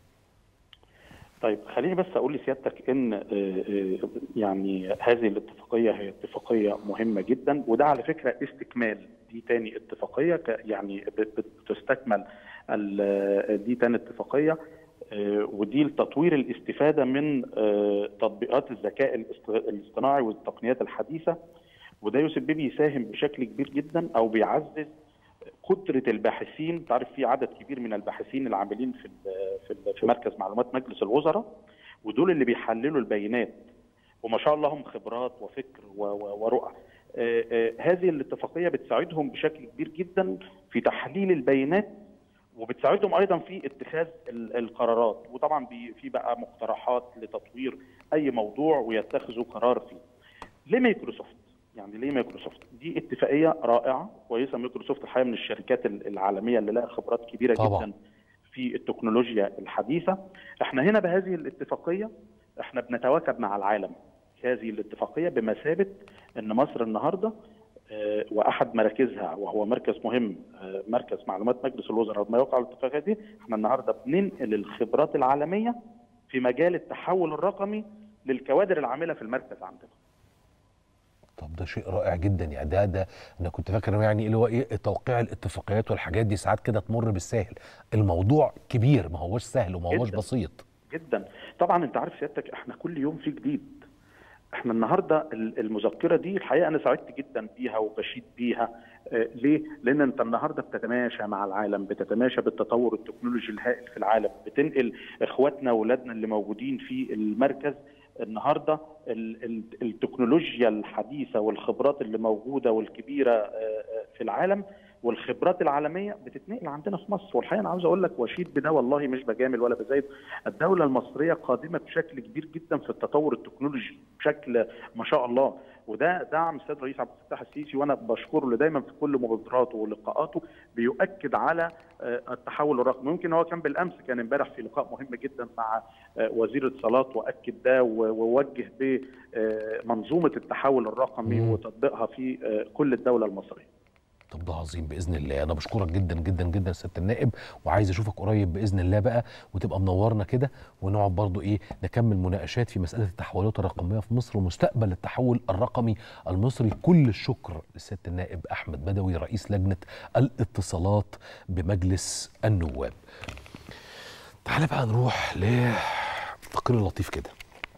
طيب خليني بس اقول لسيادتك ان آه، آه، يعني هذه الاتفاقيه هي اتفاقيه مهمه جدا وده على فكره استكمال دي تاني اتفاقيه ك- يعني بت- بتستكمل ال- دي تاني اتفاقيه آه، ودي لتطوير الاستفاده من آه، تطبيقات الذكاء الاصط- الاصطناعي والتقنيات الحديثه وده يوسف بيه بيساهم بشكل كبير جدا او بيعزز قدره الباحثين تعرف في عدد كبير من الباحثين العاملين في ال- في ال- في مركز معلومات مجلس الوزراء ودول اللي بيحللوا البيانات وما شاء الله هم خبرات وفكر و- و- ورؤى آه، آه، هذه الاتفاقيه بتساعدهم بشكل كبير جدا في تحليل البيانات وبتساعدهم ايضا في اتخاذ ال- القرارات وطبعا بي- في بقى مقترحات لتطوير اي موضوع ويتخذوا قرار فيه ليه مايكروسوفت يعني ليه مايكروسوفت دي اتفاقيه رائعه كويسه مايكروسوفت الحقيقه من الشركات ال- العالميه اللي لها خبرات كبيره طبعاً. جدا في التكنولوجيا الحديثه احنا هنا بهذه الاتفاقيه احنا بنتواكب مع العالم هذه الاتفاقيه بمثابه ان مصر النهارده آه، واحد مراكزها وهو مركز مهم آه، مركز معلومات مجلس الوزراء ما يوقع الاتفاقيه دي احنا النهارده بننقل الخبرات العالميه في مجال التحول الرقمي للكوادر العامله في المركز عندنا طب ده شيء رائع جدا يعني ده ده انا كنت فاكر إنه يعني اللي هو ايه توقيع الاتفاقيات والحاجات دي ساعات كده تمر بالساهل الموضوع كبير ما هوش سهل وما هوش جداً. بسيط جدا طبعا انت عارف سيادتك احنا كل يوم في جديد احنا النهارده ال- المذكره دي الحقيقه انا سعدت جدا بيها وبشيد بيها آه ليه؟ لان انت النهارده بتتماشى مع العالم بتتماشى بالتطور التكنولوجي الهائل في العالم بتنقل اخواتنا واولادنا اللي موجودين في المركز النهارده ال- ال- التكنولوجيا الحديثه والخبرات اللي موجوده والكبيره آه، آه، في العالم والخبرات العالميه بتتنقل عندنا في مصر والحقيقه انا عاوز اقول لك واشيد بده والله مش بجامل ولا بزايد الدوله المصريه قادمه بشكل كبير جدا في التطور التكنولوجي بشكل ما شاء الله وده دعم السيد رئيس عبد الفتاح السيسي وانا بشكره له دايما في كل مبادراته ولقاءاته بيؤكد على آه، التحول الرقمي ممكن هو كان بالامس كان امبارح في لقاء مهم جدا مع آه، وزير الاتصالات واكد ده و- ووجه بمنظومه التحول الرقمي مم. وتطبيقها في آه، كل الدوله المصريه طب ده عظيم باذن الله انا بشكرك جدا جدا جدا سياده النائب وعايز اشوفك قريب باذن الله بقى وتبقى منورنا كده ونقعد برضو ايه نكمل مناقشات في مساله التحولات الرقميه في مصر ومستقبل التحول الرقمي المصري كل الشكر لسياده النائب احمد بدوي رئيس لجنه الاتصالات بمجلس النواب تعال بقى نروح لتقرير لطيف كده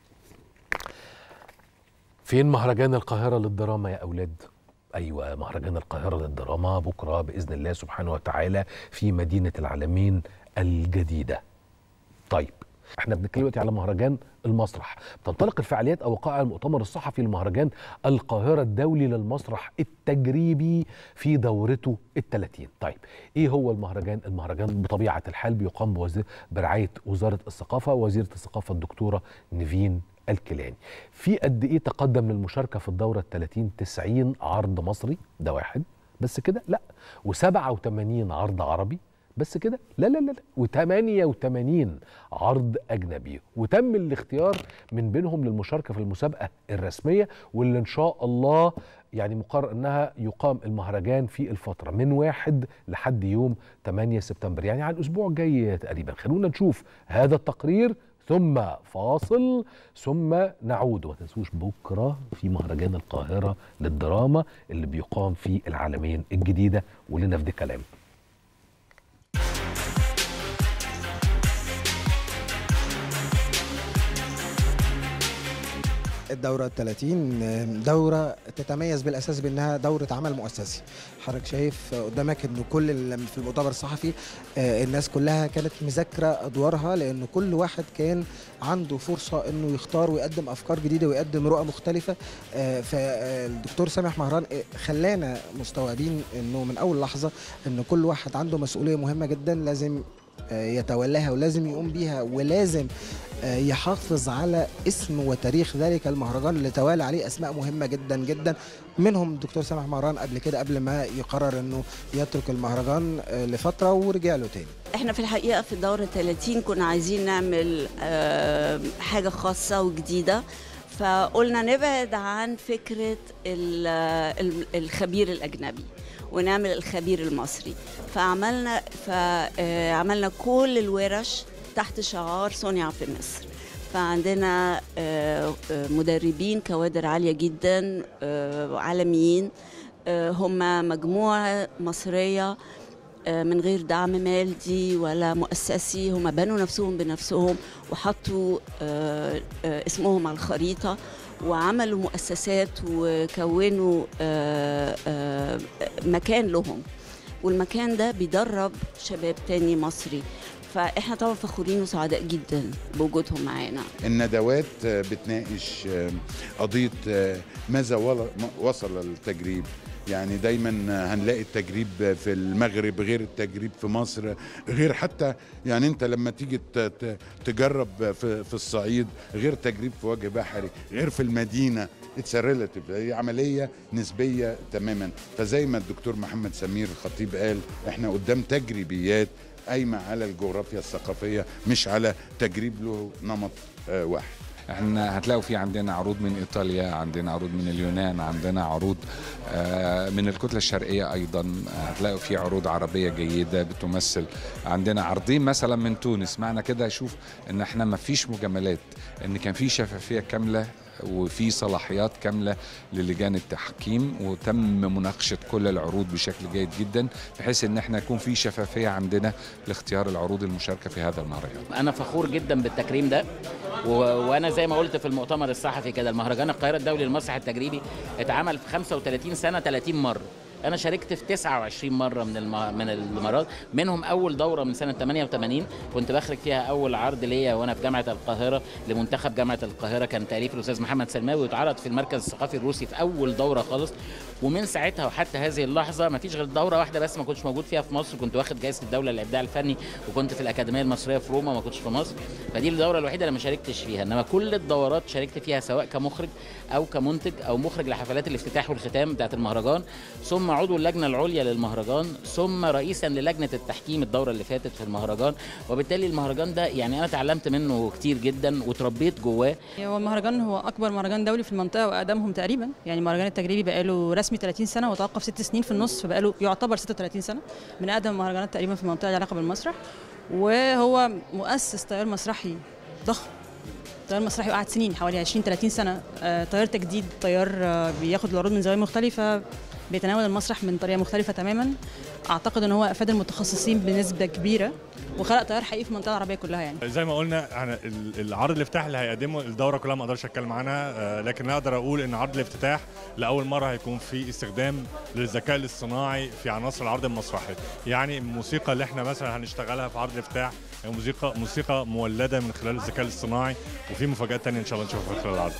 فين مهرجان القاهرة للدراما يا أولاد؟ أيوة مهرجان القاهرة للدراما بكرة بإذن الله سبحانه وتعالى في مدينة العالمين الجديدة طيب احنا بنتكلم دلوقتي على مهرجان المسرح تنطلق الفعاليات او وقائع المؤتمر الصحفي لمهرجان القاهره الدولي للمسرح التجريبي في دورته الثلاثين طيب ايه هو المهرجان المهرجان بطبيعه الحال بيقام بوزير برعايه وزاره الثقافه وزيره الثقافه الدكتوره نيفين الكيلاني في قد ايه تقدم للمشاركه في الدوره الثلاثين 90 عرض مصري ده واحد بس كده لا و87 عرض عربي بس كده لا لا لا و88 عرض اجنبي وتم الاختيار من بينهم للمشاركه في المسابقه الرسميه واللي ان شاء الله يعني مقرر انها يقام المهرجان في الفتره من واحد لحد يوم 8 سبتمبر يعني على الاسبوع الجاي تقريبا خلونا نشوف هذا التقرير ثم فاصل ثم نعود وما تنسوش بكره في مهرجان القاهره للدراما اللي بيقام في العالمين الجديده ولنا في ده كلام الدورة ال 30 دورة تتميز بالأساس بأنها دورة عمل مؤسسي حضرتك شايف قدامك أنه كل اللي في المؤتمر الصحفي آه، الناس كلها كانت مذاكرة أدوارها لأنه كل واحد كان عنده فرصة أنه يختار ويقدم أفكار جديدة ويقدم رؤى مختلفة آه، فالدكتور سامح مهران آه، خلانا مستوعبين أنه من أول لحظة أن كل واحد عنده مسؤولية مهمة جدا لازم آه، يتولاها ولازم يقوم بيها ولازم آه، يحافظ على اسم وتاريخ ذلك المهرجان اللي توالى عليه اسماء مهمه جدا جدا منهم الدكتور سامح مهران قبل كده قبل ما يقرر انه يترك المهرجان آه، لفتره ورجع له تاني احنا في الحقيقه في الدوره 30 كنا عايزين نعمل آه، حاجه خاصه وجديده فقلنا نبعد عن فكره ال- ال- الخبير الاجنبي ونعمل الخبير المصري فعملنا فعملنا كل الورش تحت شعار صنع في مصر فعندنا آه، آه، مدربين كوادر عاليه جدا آه، عالميين آه، هم مجموعه مصريه آه، من غير دعم مادي ولا مؤسسي هم بنوا نفسهم بنفسهم وحطوا آه، آه، اسمهم على الخريطة وعملوا مؤسسات وكونوا آه، آه، مكان لهم والمكان ده بيدرب شباب تاني مصري فاحنا طبعا فخورين وسعداء جدا بوجودهم معانا الندوات آه، بتناقش آه، قضية آه، ماذا ول- م- وصل التجريب يعني دايما آه، هنلاقي التجريب في المغرب غير التجريب في مصر غير حتى يعني انت لما تيجي ت- ت- تجرب في في الصعيد غير تجريب في وجه بحري غير في المدينه اتس ريلاتيف هي عمليه نسبيه تماما فزي ما الدكتور محمد سمير الخطيب قال احنا قدام تجريبيات قايمه على الجغرافيا الثقافيه مش على تجريب له نمط آه، واحد احنا هتلاقوا في عندنا عروض من ايطاليا عندنا عروض من اليونان عندنا عروض آه، من الكتله الشرقيه ايضا هتلاقوا في عروض عربيه جيده بتمثل عندنا عرضين مثلا من تونس معنى كده شوف ان احنا ما فيش مجاملات ان كان في شفافيه كامله وفي صلاحيات كامله للجان التحكيم وتم مناقشه كل العروض بشكل جيد جدا بحيث ان احنا يكون في شفافيه عندنا لاختيار العروض المشاركه في هذا المهرجان انا فخور جدا بالتكريم ده و... وانا زي ما قلت في المؤتمر الصحفي كده المهرجان القاهره الدولي للمسرح التجريبي اتعمل في 35 سنه 30 مره انا شاركت في 29 مره من الم... من المرات منهم اول دوره من سنه 88 كنت بخرج فيها اول عرض ليا وانا في جامعه القاهره لمنتخب جامعه القاهره كان تاليف الاستاذ محمد سلماوي واتعرض في المركز الثقافي الروسي في اول دوره خالص ومن ساعتها وحتى هذه اللحظه ما فيش غير دوره واحده بس ما كنتش موجود فيها في مصر كنت واخد جائزه الدوله للابداع الفني وكنت في الاكاديميه المصريه في روما ما كنتش في مصر فدي الدوره الوحيده اللي ما شاركتش فيها انما كل الدورات شاركت فيها سواء كمخرج او كمنتج او مخرج لحفلات الافتتاح والختام بتاعه المهرجان ثم عضو اللجنه العليا للمهرجان ثم رئيسا للجنه التحكيم الدوره اللي فاتت في المهرجان وبالتالي المهرجان ده يعني انا اتعلمت منه كتير جدا وتربيت جواه هو المهرجان هو اكبر مهرجان دولي في المنطقه واقدمهم تقريبا يعني المهرجان التجريبي بقاله رسمي 30 سنه وتوقف ست سنين في النص فبقاله يعتبر 36 سنه من اقدم المهرجانات تقريبا في المنطقه لها علاقه بالمسرح وهو مؤسس تيار مسرحي ضخم تيار مسرحي قعد سنين حوالي 20 30 سنه آه، تيار تجديد تيار آه، بياخد العروض من زوايا مختلفه بيتناول المسرح من طريقه مختلفه تماما اعتقد ان هو افاد المتخصصين بنسبه كبيره وخلق تيار حقيقي في المنطقه العربيه كلها يعني زي ما قلنا احنا ال- العرض الافتتاح اللي هيقدمه الدوره كلها ما اقدرش اتكلم عنها آه، لكن اقدر اقول ان عرض الافتتاح لاول مره هيكون في استخدام للذكاء الاصطناعي في عناصر العرض المسرحي يعني الموسيقى اللي احنا مثلا هنشتغلها في عرض الافتتاح هي موسيقى موسيقى مولده من خلال الذكاء الاصطناعي وفي مفاجات تانية ان شاء الله نشوفها في خلال العرض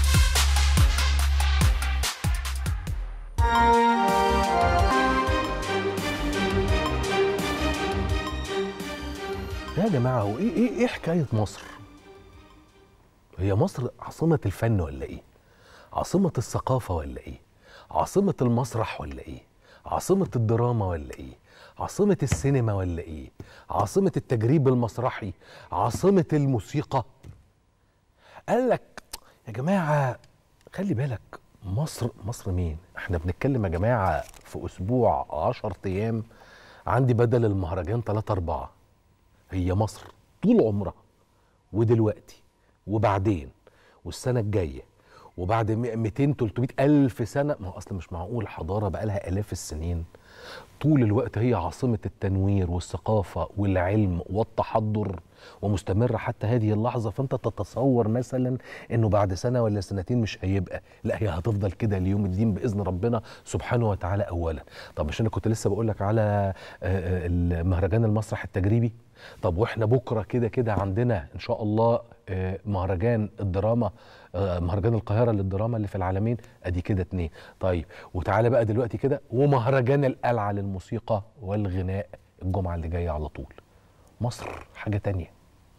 يا جماعه هو ايه ايه ايه حكايه مصر؟ هي مصر عاصمه الفن ولا ايه؟ عاصمه الثقافه ولا ايه؟ عاصمه المسرح ولا ايه؟ عاصمه الدراما ولا ايه؟ عاصمة السينما ولا ايه عاصمة التجريب المسرحي عاصمة الموسيقى قال لك يا جماعة خلي بالك مصر مصر مين احنا بنتكلم يا جماعة في اسبوع عشر ايام عندي بدل المهرجان تلاتة اربعة هي مصر طول عمرها ودلوقتي وبعدين والسنة الجاية وبعد 200 300 ألف سنة ما هو أصل مش معقول حضارة بقالها آلاف السنين طول الوقت هي عاصمة التنوير والثقافة والعلم والتحضر ومستمرة حتى هذه اللحظة فأنت تتصور مثلا أنه بعد سنة ولا سنتين مش هيبقى لا هي هتفضل كده ليوم الدين بإذن ربنا سبحانه وتعالى أولا طب مش أنا كنت لسه بقول لك على آه، آه، المهرجان المسرح التجريبي طب واحنا بكرة كده كده عندنا إن شاء الله آه، مهرجان الدراما آه، مهرجان القاهرة للدراما اللي في العالمين ادي كده اتنين طيب وتعالى بقى دلوقتي كده ومهرجان القلعة للموسيقى والغناء الجمعة اللي جاية على طول مصر حاجة تانية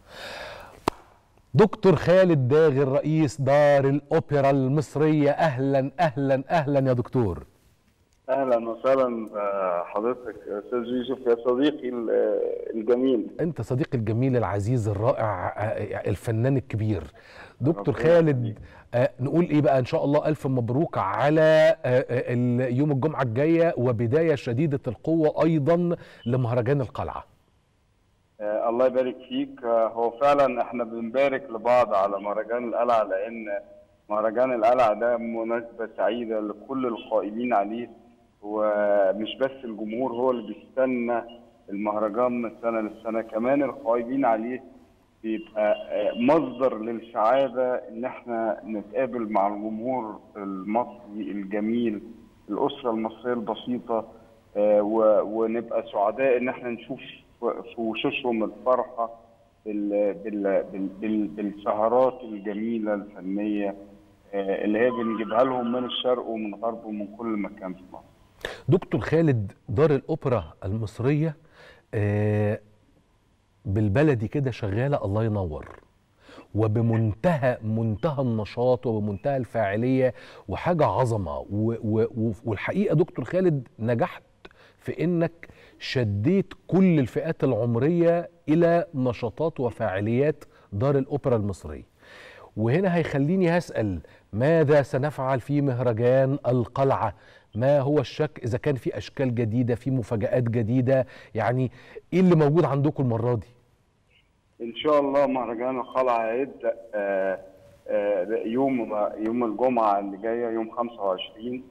دكتور خالد داغر رئيس دار الأوبرا المصرية أهلا أهلا أهلا يا دكتور اهلا وسهلا آه، حضرتك يا استاذ يوسف يا صديقي ال- آه، الجميل أنت صديقي الجميل العزيز الرائع آه، الفنان الكبير دكتور خالد آه، نقول ايه بقى ان شاء الله الف مبروك على آه، آه، ال- يوم الجمعه الجايه وبدايه شديده القوه ايضا لمهرجان القلعه آه، الله يبارك فيك آه، هو فعلا احنا بنبارك لبعض على مهرجان القلعه لان مهرجان القلعه ده مناسبه سعيده لكل القائمين عليه ومش بس الجمهور هو اللي بيستنى المهرجان من سنه للسنه كمان القائمين عليه بيبقى آه، مصدر للسعاده ان احنا نتقابل مع الجمهور المصري الجميل الاسره المصريه البسيطه آه، و- ونبقى سعداء ان احنا نشوف في وشوشهم الفرحه بال بال بال بال بالسهرات الجميله الفنيه آه، اللي هي بنجيبها لهم من الشرق ومن الغرب ومن كل مكان في مصر. دكتور خالد دار الاوبرا المصريه آه، بالبلدي كده شغاله الله ينور وبمنتهى منتهى النشاط وبمنتهى الفاعليه وحاجه عظمه و و و والحقيقه دكتور خالد نجحت في انك شديت كل الفئات العمريه الى نشاطات وفاعليات دار الاوبرا المصريه وهنا هيخليني هسأل ماذا سنفعل في مهرجان القلعة ما هو الشك إذا كان في أشكال جديدة في مفاجآت جديدة يعني إيه اللي موجود عندكم المرة دي ان شاء الله مهرجان القلعه هيبدا آه، آه، يوم يوم الجمعه اللي جايه يوم 25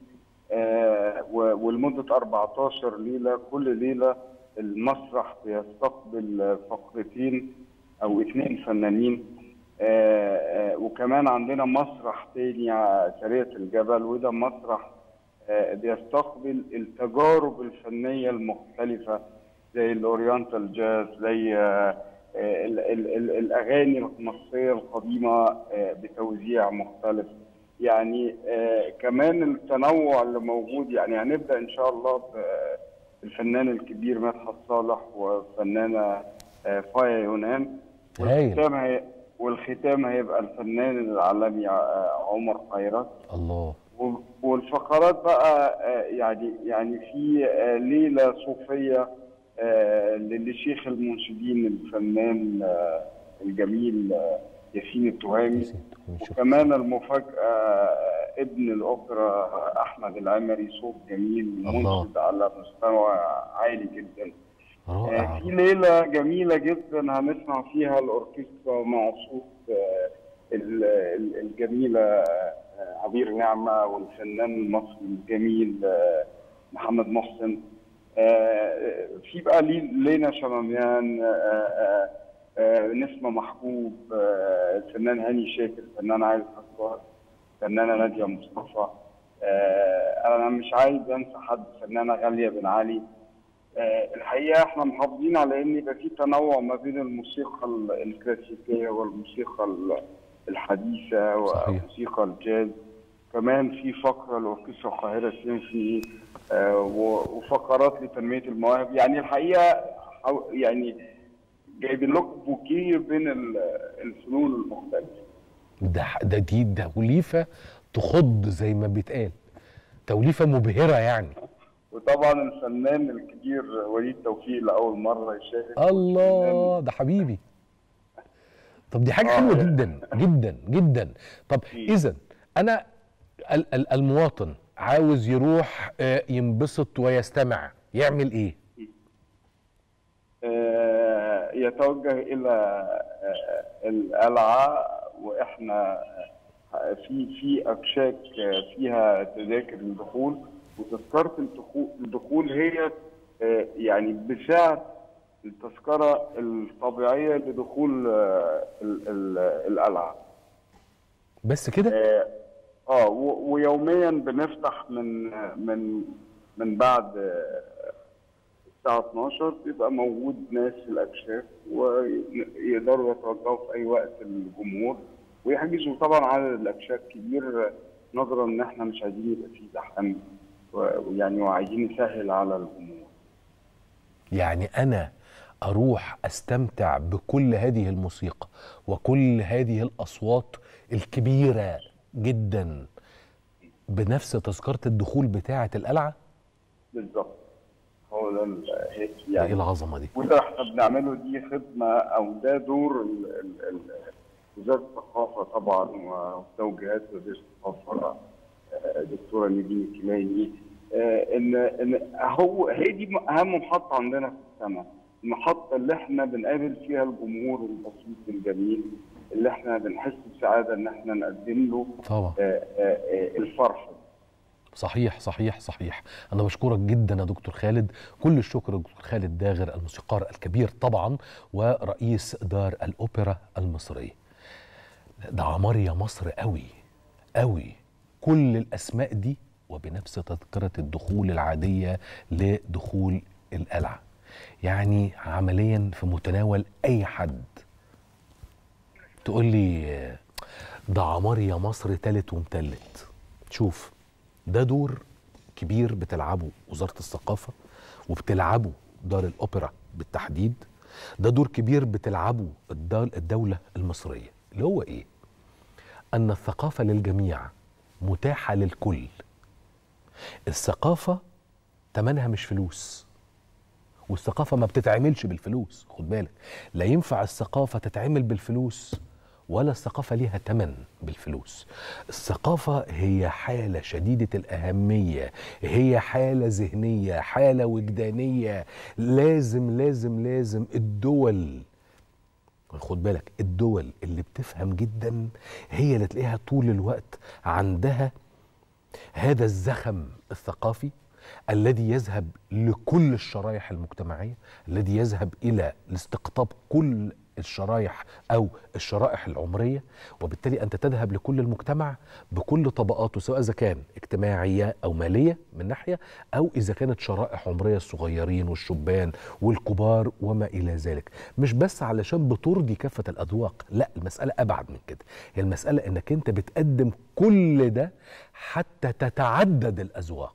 آه، و- ولمده 14 ليله كل ليله المسرح بيستقبل فقرتين او اثنين فنانين آه، آه، وكمان عندنا مسرح تاني ع- سرية الجبل وده مسرح آه، بيستقبل التجارب الفنية المختلفة زي الأورينتال جاز زي آه، آه، ال- ال- ال- الأغاني المصرية القديمة آه، بتوزيع مختلف يعني آه، كمان التنوع اللي موجود يعني هنبدأ إن شاء الله بالفنان الكبير مدحت صالح وفنانة آه، فايا يونان هايل والختام هي والختام هيبقى الفنان العالمي آه، عمر خيرت الله و- والفقرات بقى آه، يعني يعني في آه، ليله صوفيه آه، لشيخ المنشدين الفنان آه، الجميل آه، ياسين التهامي وكمان المفاجاه آه، ابن الاوبرا احمد العمري صوت جميل الله. منشد على مستوى عالي جدا رائع آه، في ليلة جميلة جدا هنسمع فيها الأوركسترا مع صوت آه، ال- ال- الجميلة آه، عبير نعمة والفنان المصري الجميل آه، محمد محسن آه، في بقى لي- لينا شماميان آه، آه، آه، نسمة محبوب آه، الفنان هاني شاكر الفنان عايز حصار الفنانة نادية مصطفى آه، أنا مش عايز أنسى حد الفنانة غالية بن علي آه، الحقيقه احنا محافظين على ان يبقى في تنوع ما بين الموسيقى ال- الكلاسيكيه والموسيقى ال- الحديثه وموسيقى الجاز كمان في فقره لاوركسترا القاهره السيمفوني آه، و- وفقرات لتنميه المواهب يعني الحقيقه حو- يعني جايبين لكم بوكيه بين ال- الفنون المختلفه ده ده دي توليفة تخض زي ما بيتقال توليفة مبهرة يعني وطبعا الفنان الكبير وليد توفيق لاول مره يشارك الله ده حبيبي طب دي حاجه آه. حلوه جدا جدا جدا طب اذا انا ال- ال- المواطن عاوز يروح آه، ينبسط ويستمع يعمل ايه آه، يتوجه الى آه، القلعه واحنا آه، في في اكشاك آه، فيها تذاكر الدخول وتذكره الدخول الدخول هي آه، يعني بسعر التذكره الطبيعيه لدخول آه، ال- ال- القلعه بس كده اه آه، و- ويوميا بنفتح من من من بعد آه، الساعة 12 بيبقى موجود ناس في الأكشاف ويقدروا يتوجهوا في أي وقت الجمهور ويحجزوا طبعا عدد الأكشاف كبير آه، نظرا إن إحنا مش عايزين يبقى فيه زحام و- ويعني وعايزين نسهل على الجمهور. يعني انا اروح استمتع بكل هذه الموسيقى وكل هذه الاصوات الكبيره جدا بنفس تذكره الدخول بتاعه القلعه بالظبط. هو ده ال- هيك ايه يعني العظمه دي وده احنا بنعمله دي خدمه او ده دور ال ال ال وزاره الثقافه طبعا وتوجيهات وزير الثقافه آه، دكتوره نيفين الكيماني آه، ان ان هو هي دي اهم محطه عندنا في السنه المحطه اللي احنا بنقابل فيها الجمهور البسيط الجميل اللي احنا بنحس بسعاده ان احنا نقدم له طبعا آه، آه، آه، الفرحه صحيح صحيح صحيح انا بشكرك جدا يا دكتور خالد كل الشكر دكتور خالد داغر الموسيقار الكبير طبعا ورئيس دار الاوبرا المصريه ده عمار يا مصر قوي قوي كل الاسماء دي وبنفس تذكره الدخول العاديه لدخول القلعه يعني عمليا في متناول اي حد تقول لي آه، ده عمار يا مصر تالت ومتلت شوف ده دور كبير بتلعبه وزارة الثقافة وبتلعبه دار الأوبرا بالتحديد ده دور كبير بتلعبه الدول الدولة المصرية اللي هو إيه؟ أن الثقافة للجميع متاحة للكل الثقافة تمنها مش فلوس والثقافة ما بتتعملش بالفلوس خد بالك لا ينفع الثقافة تتعمل بالفلوس ولا الثقافة ليها تمن بالفلوس الثقافة هي حالة شديدة الأهمية هي حالة ذهنية حالة وجدانية لازم لازم لازم الدول خد بالك الدول اللي بتفهم جدا هي اللي تلاقيها طول الوقت عندها هذا الزخم الثقافي الذي يذهب لكل الشرائح المجتمعيه الذي يذهب الى لاستقطاب كل الشرائح او الشرائح العمريه وبالتالي انت تذهب لكل المجتمع بكل طبقاته سواء اذا كان اجتماعيه او ماليه من ناحيه او اذا كانت شرائح عمريه الصغيرين والشبان والكبار وما الى ذلك مش بس علشان بترضي كافه الاذواق لا المساله ابعد من كده هي المساله انك انت بتقدم كل ده حتى تتعدد الاذواق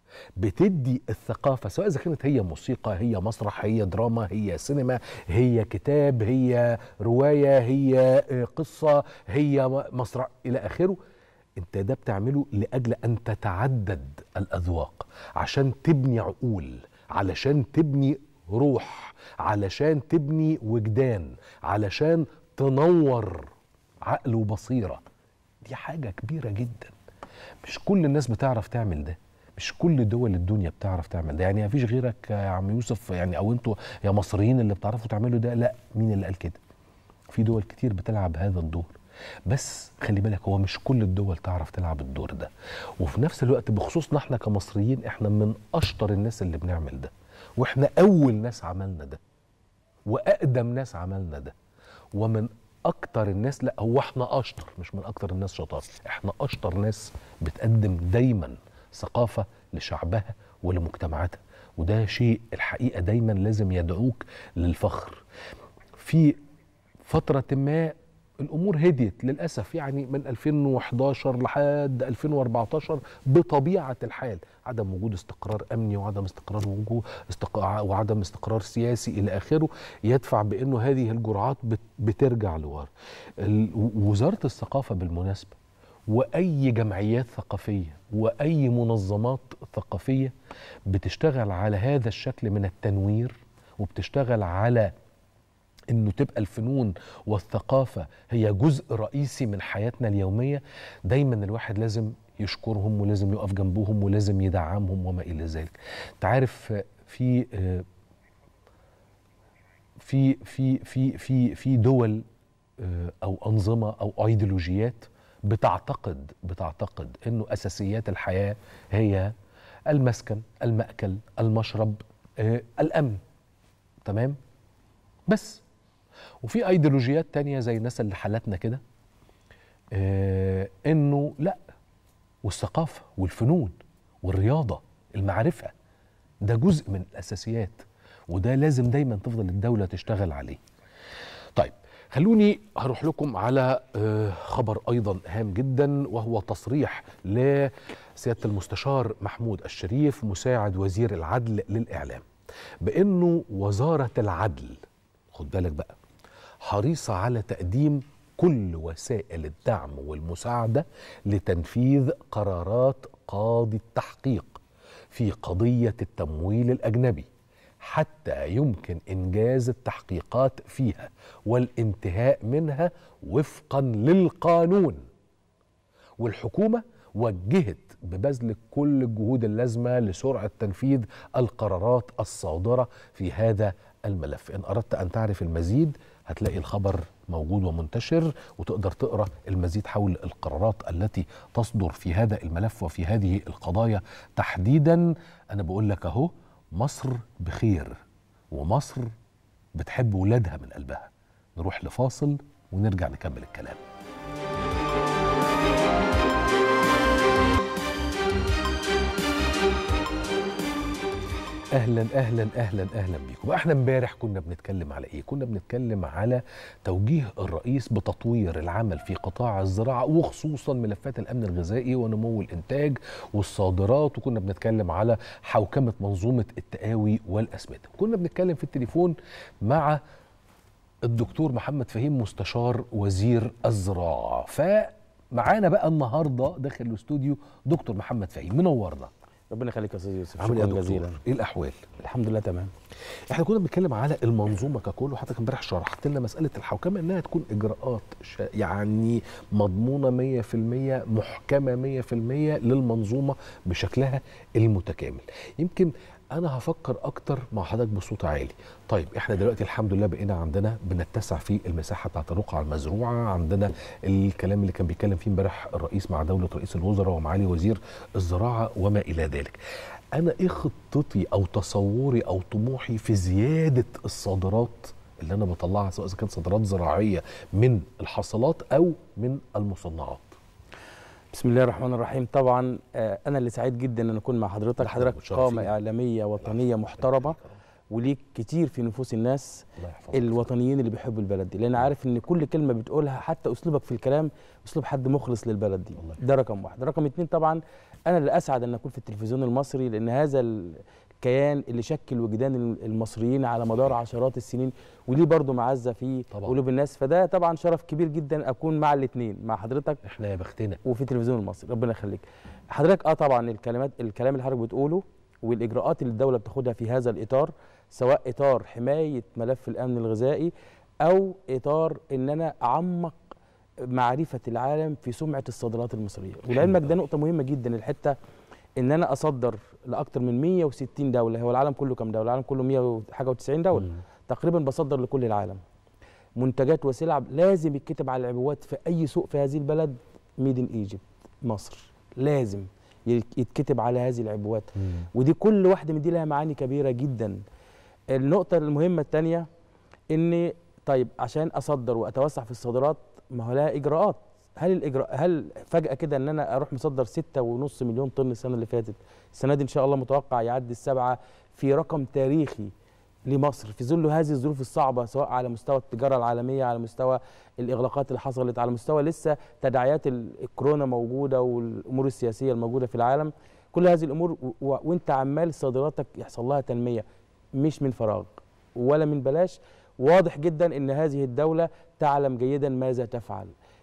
بتدي الثقافة سواء إذا كانت هي موسيقى هي مسرح هي دراما هي سينما هي كتاب هي رواية هي آه، قصة هي م- مسرح إلى آخره أنت ده بتعمله لأجل أن تتعدد الأذواق عشان تبني عقول علشان تبني روح علشان تبني وجدان علشان تنور عقل وبصيرة دي حاجة كبيرة جدا مش كل الناس بتعرف تعمل ده مش كل دول الدنيا بتعرف تعمل ده يعني مفيش غيرك يا عم يوسف يعني او انتوا يا مصريين اللي بتعرفوا تعملوا ده لا مين اللي قال كده في دول كتير بتلعب هذا الدور بس خلي بالك هو مش كل الدول تعرف تلعب الدور ده وفي نفس الوقت بخصوصنا احنا كمصريين احنا من اشطر الناس اللي بنعمل ده واحنا اول ناس عملنا ده واقدم ناس عملنا ده ومن اكتر الناس لا هو احنا اشطر مش من اكتر الناس شطار احنا اشطر ناس بتقدم دايما ثقافه لشعبها ولمجتمعاتها وده شيء الحقيقه دايما لازم يدعوك للفخر في فتره ما الامور هديت للاسف يعني من 2011 لحد 2014 بطبيعه الحال عدم وجود استقرار امني وعدم استقرار وجود استق... وعدم استقرار سياسي الى اخره يدفع بانه هذه الجرعات بت... بترجع لورا ال... وزاره الثقافه بالمناسبه واي جمعيات ثقافيه واي منظمات ثقافيه بتشتغل على هذا الشكل من التنوير وبتشتغل على انه تبقى الفنون والثقافه هي جزء رئيسي من حياتنا اليوميه دايما الواحد لازم يشكرهم ولازم يقف جنبهم ولازم يدعمهم وما الى ذلك انت عارف آه، في آه، في في في في في دول آه، او انظمه او ايديولوجيات بتعتقد بتعتقد انه اساسيات الحياه هي المسكن الماكل المشرب آه، الامن تمام بس وفي ايديولوجيات تانية زي الناس اللي حالتنا كده آه انه لا والثقافه والفنون والرياضه المعرفه ده جزء من الاساسيات وده لازم دايما تفضل الدوله تشتغل عليه طيب خلوني هروح لكم على آه، خبر ايضا هام جدا وهو تصريح لسياده المستشار محمود الشريف مساعد وزير العدل للاعلام بانه وزاره العدل خد بالك بقى حريصه على تقديم كل وسائل الدعم والمساعده لتنفيذ قرارات قاضي التحقيق في قضيه التمويل الاجنبي حتى يمكن انجاز التحقيقات فيها والانتهاء منها وفقا للقانون والحكومه وجهت ببذل كل الجهود اللازمه لسرعه تنفيذ القرارات الصادره في هذا الملف ان اردت ان تعرف المزيد هتلاقي الخبر موجود ومنتشر وتقدر تقرا المزيد حول القرارات التي تصدر في هذا الملف وفي هذه القضايا تحديدا انا بقول لك اهو مصر بخير ومصر بتحب ولادها من قلبها نروح لفاصل ونرجع نكمل الكلام اهلا اهلا اهلا اهلا بيكم احنا امبارح كنا بنتكلم على ايه كنا بنتكلم على توجيه الرئيس بتطوير العمل في قطاع الزراعه وخصوصا ملفات الامن الغذائي ونمو الانتاج والصادرات وكنا بنتكلم على حوكمه منظومه التقاوي والاسمده كنا بنتكلم في التليفون مع الدكتور محمد فهيم مستشار وزير الزراعه فمعانا بقى النهارده داخل الاستوديو دكتور محمد فهيم منورنا ربنا يخليك يا استاذ يوسف عامل ايه يا شكرا دكتور؟ جزيلا ايه الاحوال الحمد لله تمام احنا كنا بنتكلم على المنظومه ككل وحضرتك امبارح شرحت لنا مساله الحوكمه انها تكون اجراءات شا- يعني مضمونه 100% محكمه 100% للمنظومه بشكلها المتكامل يمكن انا هفكر اكتر مع حضرتك بصوت عالي طيب احنا دلوقتي الحمد لله بقينا عندنا بنتسع في المساحه بتاعت الرقعه المزروعه عندنا الكلام اللي كان بيتكلم فيه امبارح الرئيس مع دوله رئيس الوزراء ومعالي وزير الزراعه وما الى ذلك انا ايه خطتي او تصوري او طموحي في زياده الصادرات اللي انا بطلعها سواء اذا كانت صادرات زراعيه من الحصلات او من المصنعات بسم الله الرحمن الرحيم طبعا آه، انا اللي سعيد جدا ان اكون مع حضرتك حضرتك متشرفين. قامه اعلاميه وطنيه محترمه وليك كتير في نفوس الناس الوطنيين اللي بيحبوا البلد دي لان عارف ان كل كلمه بتقولها حتى اسلوبك في الكلام اسلوب حد مخلص للبلد دي ده رقم واحد رقم اتنين طبعا انا اللي اسعد ان اكون في التلفزيون المصري لان هذا الكيان اللي شكل وجدان المصريين على مدار عشرات السنين وليه برضه معزه في قلوب الناس فده طبعا شرف كبير جدا اكون مع الاثنين مع حضرتك احنا يا بختنا وفي التلفزيون المصري ربنا يخليك حضرتك اه طبعا الكلمات الكلام اللي حضرتك بتقوله والاجراءات اللي الدوله بتاخدها في هذا الاطار سواء اطار حمايه ملف الامن الغذائي او اطار ان انا اعمق معرفه العالم في سمعه الصادرات المصريه ولعلمك ده نقطه مهمه جدا الحته ان انا اصدر لاكثر من 160 دوله هو العالم كله كام دوله العالم كله 100 حاجه و90 دوله تقريبا بصدر لكل العالم منتجات وسلع لازم يتكتب على العبوات في اي سوق في هذه البلد ميد ان ايجيبت مصر لازم يتكتب على هذه العبوات ودي كل واحده من دي لها معاني كبيره جدا النقطه المهمه الثانيه ان طيب عشان اصدر واتوسع في الصادرات ما هو لها اجراءات هل الاجراء هل فجاه كده ان انا اروح مصدر 6.5 مليون طن السنه اللي فاتت السنه دي ان شاء الله متوقع يعدي السبعه في رقم تاريخي لمصر في ظل هذه الظروف الصعبه سواء على مستوى التجاره العالميه على مستوى الاغلاقات اللي حصلت على مستوى لسه تداعيات الكورونا موجوده والامور السياسيه الموجوده في العالم كل هذه الامور و- و- وانت عمال صادراتك يحصل لها تنميه مش من فراغ ولا من بلاش واضح جدا ان هذه الدوله تعلم جيدا ماذا تفعل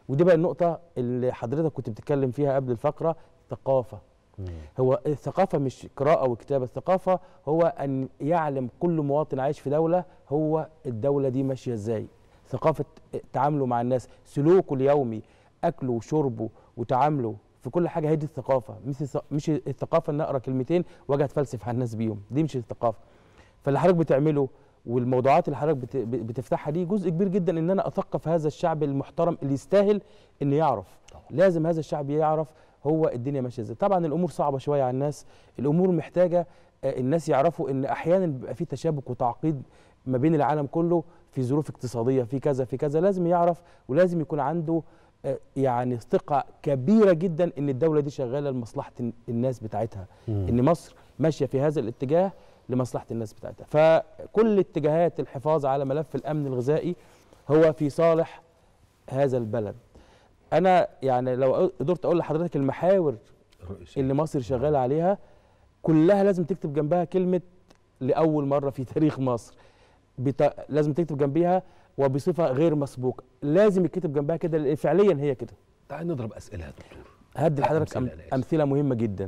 ودي بقى النقطه اللي حضرتك كنت بتتكلم فيها قبل الفقره ثقافه هو الثقافة مش قراءة وكتابة الثقافة هو أن يعلم كل مواطن عايش في دولة هو الدولة دي ماشية ازاي ثقافة تعامله مع الناس سلوكه اليومي أكله وشربه وتعامله في كل حاجة هي دي الثقافة مش الث- مش الثقافة أن أقرأ كلمتين وأجي أتفلسف على الناس بيهم دي مش الثقافة فاللي حضرتك بتعمله والموضوعات اللي حضرتك بت- بتفتحها دي جزء كبير جدا ان انا اثقف هذا الشعب المحترم اللي يستاهل انه يعرف لازم هذا الشعب يعرف هو الدنيا ماشيه ازاي طبعا الامور صعبه شويه على الناس الامور محتاجه آه، الناس يعرفوا ان احيانا بيبقى في تشابك وتعقيد ما بين العالم كله في ظروف اقتصاديه في كذا في كذا لازم يعرف ولازم يكون عنده آه، يعني ثقه كبيره جدا ان الدوله دي شغاله لمصلحه الناس بتاعتها مم. ان مصر ماشيه في هذا الاتجاه لمصلحه الناس بتاعتها فكل اتجاهات الحفاظ على ملف الامن الغذائي هو في صالح هذا البلد انا يعني لو قدرت اقول لحضرتك المحاور اللي مصر شغاله عليها كلها لازم تكتب جنبها كلمه لاول مره في تاريخ مصر بتا... لازم تكتب جنبيها وبصفه غير مسبوقه لازم يتكتب جنبها كده لأن فعليا هي كده تعال نضرب اسئله يا دكتور هدي لا، لحضرتك أمثلة، أم... أنا آسف. امثله مهمه جدا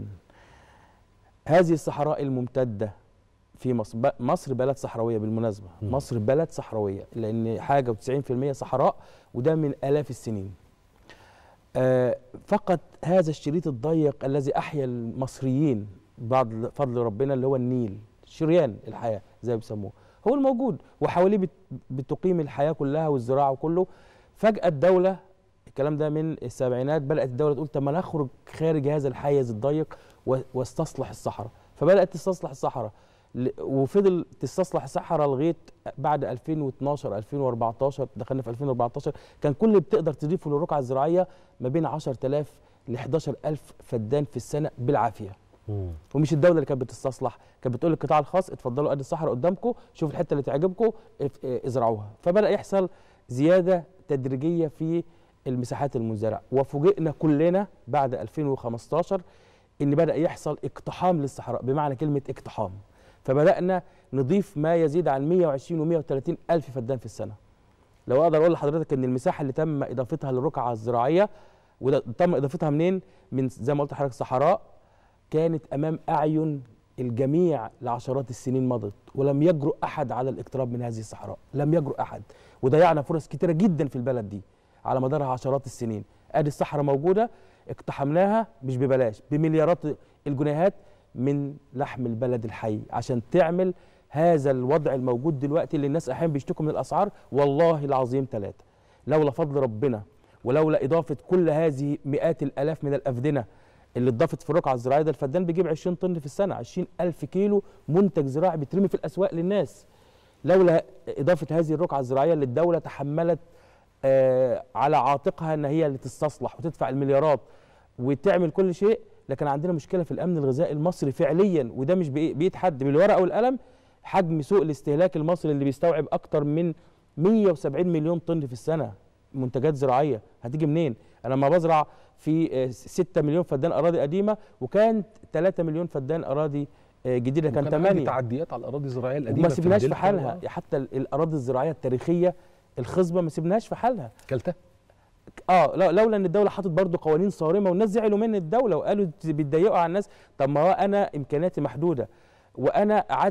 هذه الصحراء الممتده في مصر ب... مصر بلد صحراويه بالمناسبه مم. مصر بلد صحراويه لان حاجه و90% صحراء وده من الاف السنين آه فقط هذا الشريط الضيق الذي احيا المصريين بعد فضل ربنا اللي هو النيل شريان الحياه زي ما بيسموه هو الموجود وحواليه بت... بتقيم الحياه كلها والزراعه وكله فجاه الدوله الكلام ده من السبعينات بدات الدوله تقول طب ما نخرج خارج هذا الحيز الضيق و- واستصلح الصحراء فبدات تستصلح الصحراء ل- وفضل تستصلح الصحراء لغايه بعد 2012 2014 دخلنا في 2014 كان كل اللي بتقدر تضيفه للرقعه الزراعيه ما بين 10000 ل 11000 فدان في السنه بالعافيه ومش الدوله اللي كانت بتستصلح كانت بتقول للقطاع الخاص اتفضلوا ادي الصحراء قدامكم شوفوا الحته اللي تعجبكم اف- اه، ازرعوها فبدا يحصل زياده تدريجيه في المساحات المزرعه وفوجئنا كلنا بعد 2015 ان بدا يحصل اقتحام للصحراء بمعنى كلمه اقتحام فبدانا نضيف ما يزيد عن 120 و130 الف فدان في السنه لو اقدر اقول لحضرتك ان المساحه اللي تم اضافتها للرقعه الزراعيه وده تم اضافتها منين من زي ما قلت لحضرتك صحراء كانت امام اعين الجميع لعشرات السنين مضت ولم يجرؤ احد على الاقتراب من هذه الصحراء لم يجرؤ احد وضيعنا فرص كتيره جدا في البلد دي على مدار عشرات السنين ادي الصحراء موجوده اقتحمناها مش ببلاش بمليارات الجنيهات من لحم البلد الحي عشان تعمل هذا الوضع الموجود دلوقتي اللي الناس احيانا بيشتكوا من الاسعار والله العظيم ثلاثه لولا فضل ربنا ولولا اضافه كل هذه مئات الالاف من الافدنه اللي اتضافت في الرقعه الزراعيه ده الفدان بيجيب 20 طن في السنه 20 الف كيلو منتج زراعي بيترمي في الاسواق للناس لولا اضافه هذه الرقعه الزراعيه اللي الدوله تحملت آه على عاتقها ان هي اللي تستصلح وتدفع المليارات وتعمل كل شيء لكن عندنا مشكله في الامن الغذائي المصري فعليا وده مش بإيه- بايد حد بالورقه والقلم حجم سوق الاستهلاك المصري اللي بيستوعب اكتر من 170 مليون طن في السنه منتجات زراعيه هتيجي منين انا لما بزرع في آه، 6 مليون فدان اراضي قديمه وكان 3 مليون فدان اراضي آه، جديده كان وكان عندي 8 تعديات على الاراضي الزراعيه القديمه وما في سيبناش في الدلتا حالها و- حتى ال- الاراضي الزراعيه التاريخيه الخصبه ما سيبناهاش في حالها كلتها اه لا- لولا ان الدوله حاطت برضو قوانين صارمه والناس زعلوا من الدوله وقالوا انت بتضيقوا على الناس طب ما هو انا امكانياتي محدوده وانا قعدت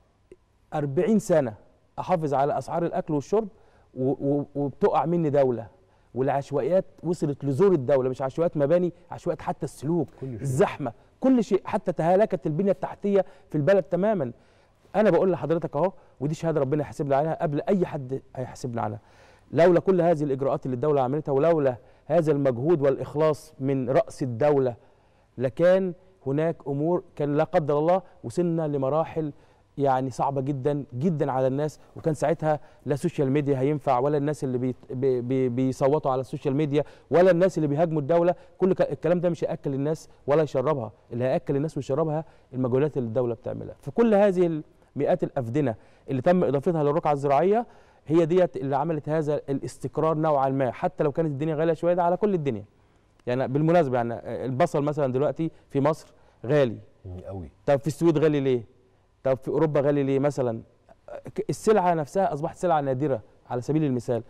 40 سنه احافظ على اسعار الاكل والشرب و- و- وبتقع مني دوله والعشوائيات وصلت لزور الدوله مش عشوائيات مباني عشوائيات حتى السلوك الزحمه كل شيء حتى تهالكت البنيه التحتيه في البلد تماما انا بقول لحضرتك اهو ودي شهاده ربنا يحاسبنا عليها قبل اي حد هيحاسبنا عليها لولا كل هذه الاجراءات اللي الدوله عملتها ولولا هذا المجهود والاخلاص من راس الدوله لكان هناك امور كان لا قدر الله وصلنا لمراحل يعني صعبه جدا جدا على الناس وكان ساعتها لا سوشيال ميديا هينفع ولا الناس اللي بي بي بي بيصوتوا على السوشيال ميديا ولا الناس اللي بيهاجموا الدوله كل ك- الكلام ده مش هياكل الناس ولا يشربها اللي هياكل الناس ويشربها المجهودات اللي الدوله بتعملها فكل هذه المئات الافدنه اللي تم اضافتها للرقعه الزراعيه هي ديت اللي عملت هذا الاستقرار نوعا ما حتى لو كانت الدنيا غاليه شويه ده على كل الدنيا يعني بالمناسبه يعني البصل مثلا دلوقتي في مصر غالي قوي طب في السويد غالي ليه طب في اوروبا غالي ليه مثلا ك- السلعه نفسها اصبحت سلعه نادره على سبيل المثال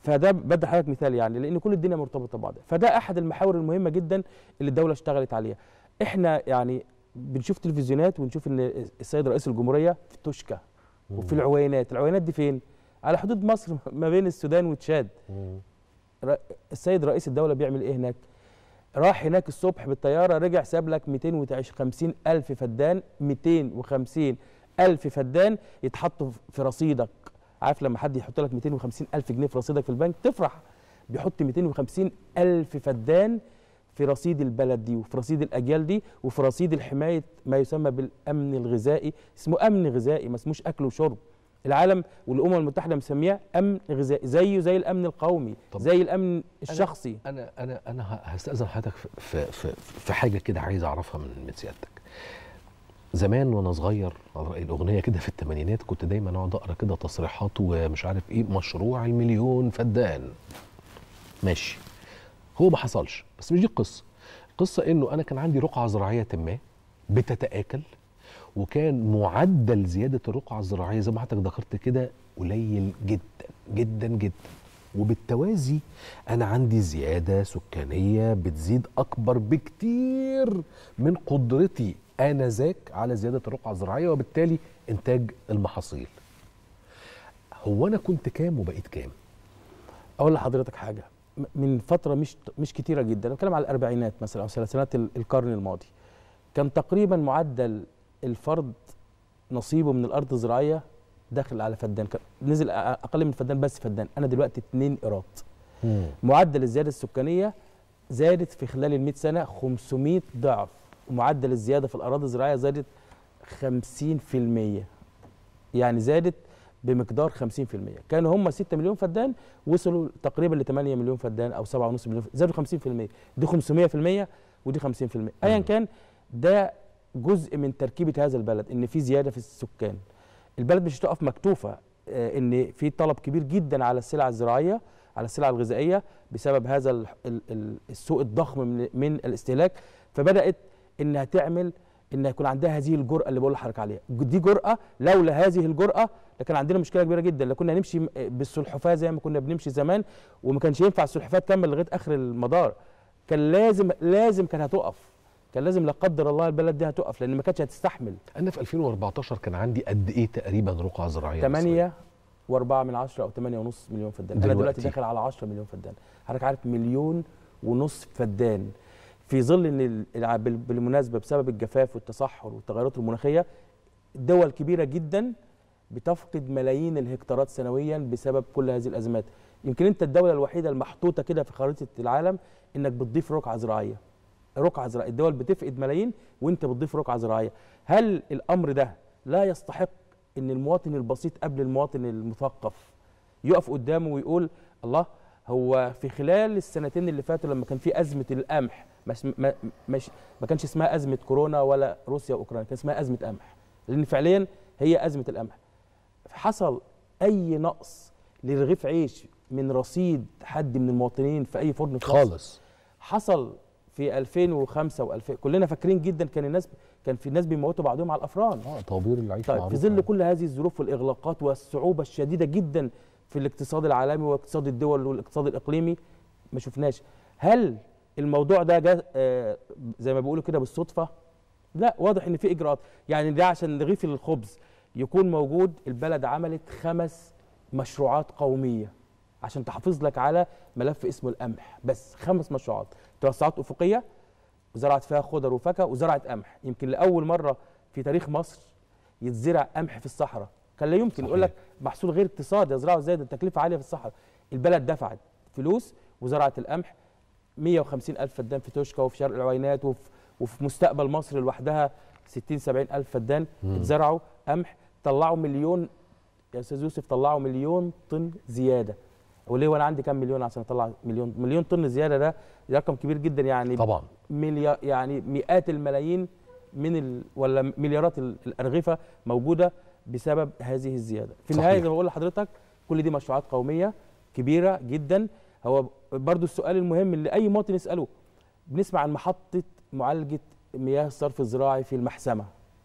فده بدي حضرتك مثال يعني لان كل الدنيا مرتبطه ببعضها فده احد المحاور المهمه جدا اللي الدوله اشتغلت عليها احنا يعني بنشوف تلفزيونات ونشوف ان السيد رئيس الجمهوريه في توشكا وفي العوينات العوينات دي فين على حدود مصر ما بين السودان وتشاد ر- السيد رئيس الدوله بيعمل ايه هناك راح هناك الصبح بالطياره رجع ساب لك 250 الف فدان 250 الف فدان يتحطوا في رصيدك عارف لما حد يحط لك 250 الف جنيه في رصيدك في البنك تفرح بيحط 250 الف فدان في رصيد البلد دي وفي رصيد الاجيال دي وفي رصيد الحمايه ما يسمى بالامن الغذائي اسمه امن غذائي ما اسموش اكل وشرب العالم والامم المتحده مسمياه امن غذائي زيه زي الامن القومي زي الامن الشخصي انا انا انا ه- هستاذن حضرتك في في في, في حاجه كده عايز اعرفها من من سيادتك زمان وانا صغير على رأي الاغنيه كده في الثمانينات كنت دايما اقعد اقرا كده تصريحات ومش عارف ايه مشروع المليون فدان ماشي هو ما حصلش بس مش دي القصه القصه انه انا كان عندي رقعه زراعيه ما بتتاكل وكان معدل زياده الرقعه الزراعيه زي ما حضرتك ذكرت كده قليل جدا جدا جدا وبالتوازي انا عندي زياده سكانيه بتزيد اكبر بكتير من قدرتي انذاك على زياده الرقعه الزراعيه وبالتالي انتاج المحاصيل هو انا كنت كام وبقيت كام اقول لحضرتك حاجه م- من فتره مش مش كتيره جدا انا بتكلم على الاربعينات مثلا او ثلاثينات ال- القرن الماضي كان تقريبا معدل الفرد نصيبه من الارض الزراعيه داخل على فدان كان نزل أ- اقل من فدان بس فدان انا دلوقتي 2 قيراط معدل الزياده السكانيه زادت في خلال ال 100 سنه 500 ضعف ومعدل الزياده في الاراضي الزراعيه زادت 50% يعني زادت بمقدار 50% كانوا هم 6 مليون فدان وصلوا تقريبا ل 8 مليون فدان او 7.5 مليون فدان. زادوا 50% دي 500% ودي 50% ايا كان ده جزء من تركيبه هذا البلد ان في زياده في السكان البلد مش هتقف مكتوفه آه، ان في طلب كبير جدا على السلع الزراعيه على السلع الغذائيه بسبب هذا ال- ال- ال- السوق الضخم من, من الاستهلاك فبدات انها تعمل ان يكون عندها هذه الجرأه اللي بقول لحضرتك عليها دي جرأه لولا هذه الجرأه لكان عندنا مشكله كبيره جدا لكنا نمشي م- بالسلحفاه زي ما كنا بنمشي زمان وما كانش ينفع السلحفاه تكمل لغايه اخر المدار كان لازم لازم كانت هتقف كان لازم لا قدر الله البلد دي هتقف لان ما كانتش هتستحمل انا في 2014 كان عندي قد ايه تقريبا رقعه زراعيه 8 و4 من 10 او 8 ونص مليون فدان انا دلوقتي. دلوقتي داخل على 10 مليون فدان حضرتك عارف مليون ونص فدان في ظل ان ال- الع- بال- بالمناسبه بسبب الجفاف والتصحر والتغيرات المناخيه دول كبيره جدا بتفقد ملايين الهكتارات سنويا بسبب كل هذه الازمات يمكن انت الدوله الوحيده المحطوطه كده في خريطه العالم انك بتضيف رقعه زراعيه رقعه زراعيه الدول بتفقد ملايين وانت بتضيف رقعه زراعيه هل الامر ده لا يستحق ان المواطن البسيط قبل المواطن المثقف يقف قدامه ويقول الله هو في خلال السنتين اللي فاتوا لما كان في ازمه القمح مش ما, مش ما كانش اسمها ازمه كورونا ولا روسيا واوكرانيا كان اسمها ازمه قمح لان فعليا هي ازمه القمح حصل اي نقص لرغيف عيش من رصيد حد من المواطنين في اي فرن في مصر؟ خالص حصل في 2005 و2000 كلنا فاكرين جدا كان الناس كان في ناس بيموتوا بعضهم على الافران اه طوابير العيش طيب في معروفة. ظل كل هذه الظروف والاغلاقات والصعوبه الشديده جدا في الاقتصاد العالمي واقتصاد الدول والاقتصاد الاقليمي ما شفناش هل الموضوع ده جاء آه، زي ما بيقولوا كده بالصدفه لا واضح ان في اجراءات يعني ده عشان رغيف الخبز يكون موجود البلد عملت خمس مشروعات قوميه عشان تحافظ لك على ملف اسمه القمح بس خمس مشروعات توسعات افقيه وزرعت فيها خضر وفاكهه وزرعت قمح يمكن لاول مره في تاريخ مصر يتزرع قمح في الصحراء كان لا يمكن يقول لك محصول غير اقتصادي يزرعه ازاي ده التكلفه عاليه في الصحراء البلد دفعت فلوس وزرعت القمح 150 الف فدان في توشكا وفي شرق العوينات وفي, وفي مستقبل مصر لوحدها 60 70 الف فدان مم. اتزرعوا قمح طلعوا مليون يا استاذ يوسف طلعوا مليون طن زياده وليه وانا عندي كام مليون عشان اطلع مليون مليون طن زياده ده رقم كبير جدا يعني طبعا مليار يعني مئات الملايين من ال ولا مليارات ال- الارغفه موجوده بسبب هذه الزياده في النهايه صحيح. زي ما بقول لحضرتك كل دي مشروعات قوميه كبيره جدا هو برضو السؤال المهم اللي اي مواطن يساله بنسمع عن محطه معالجه مياه الصرف الزراعي في المحسمه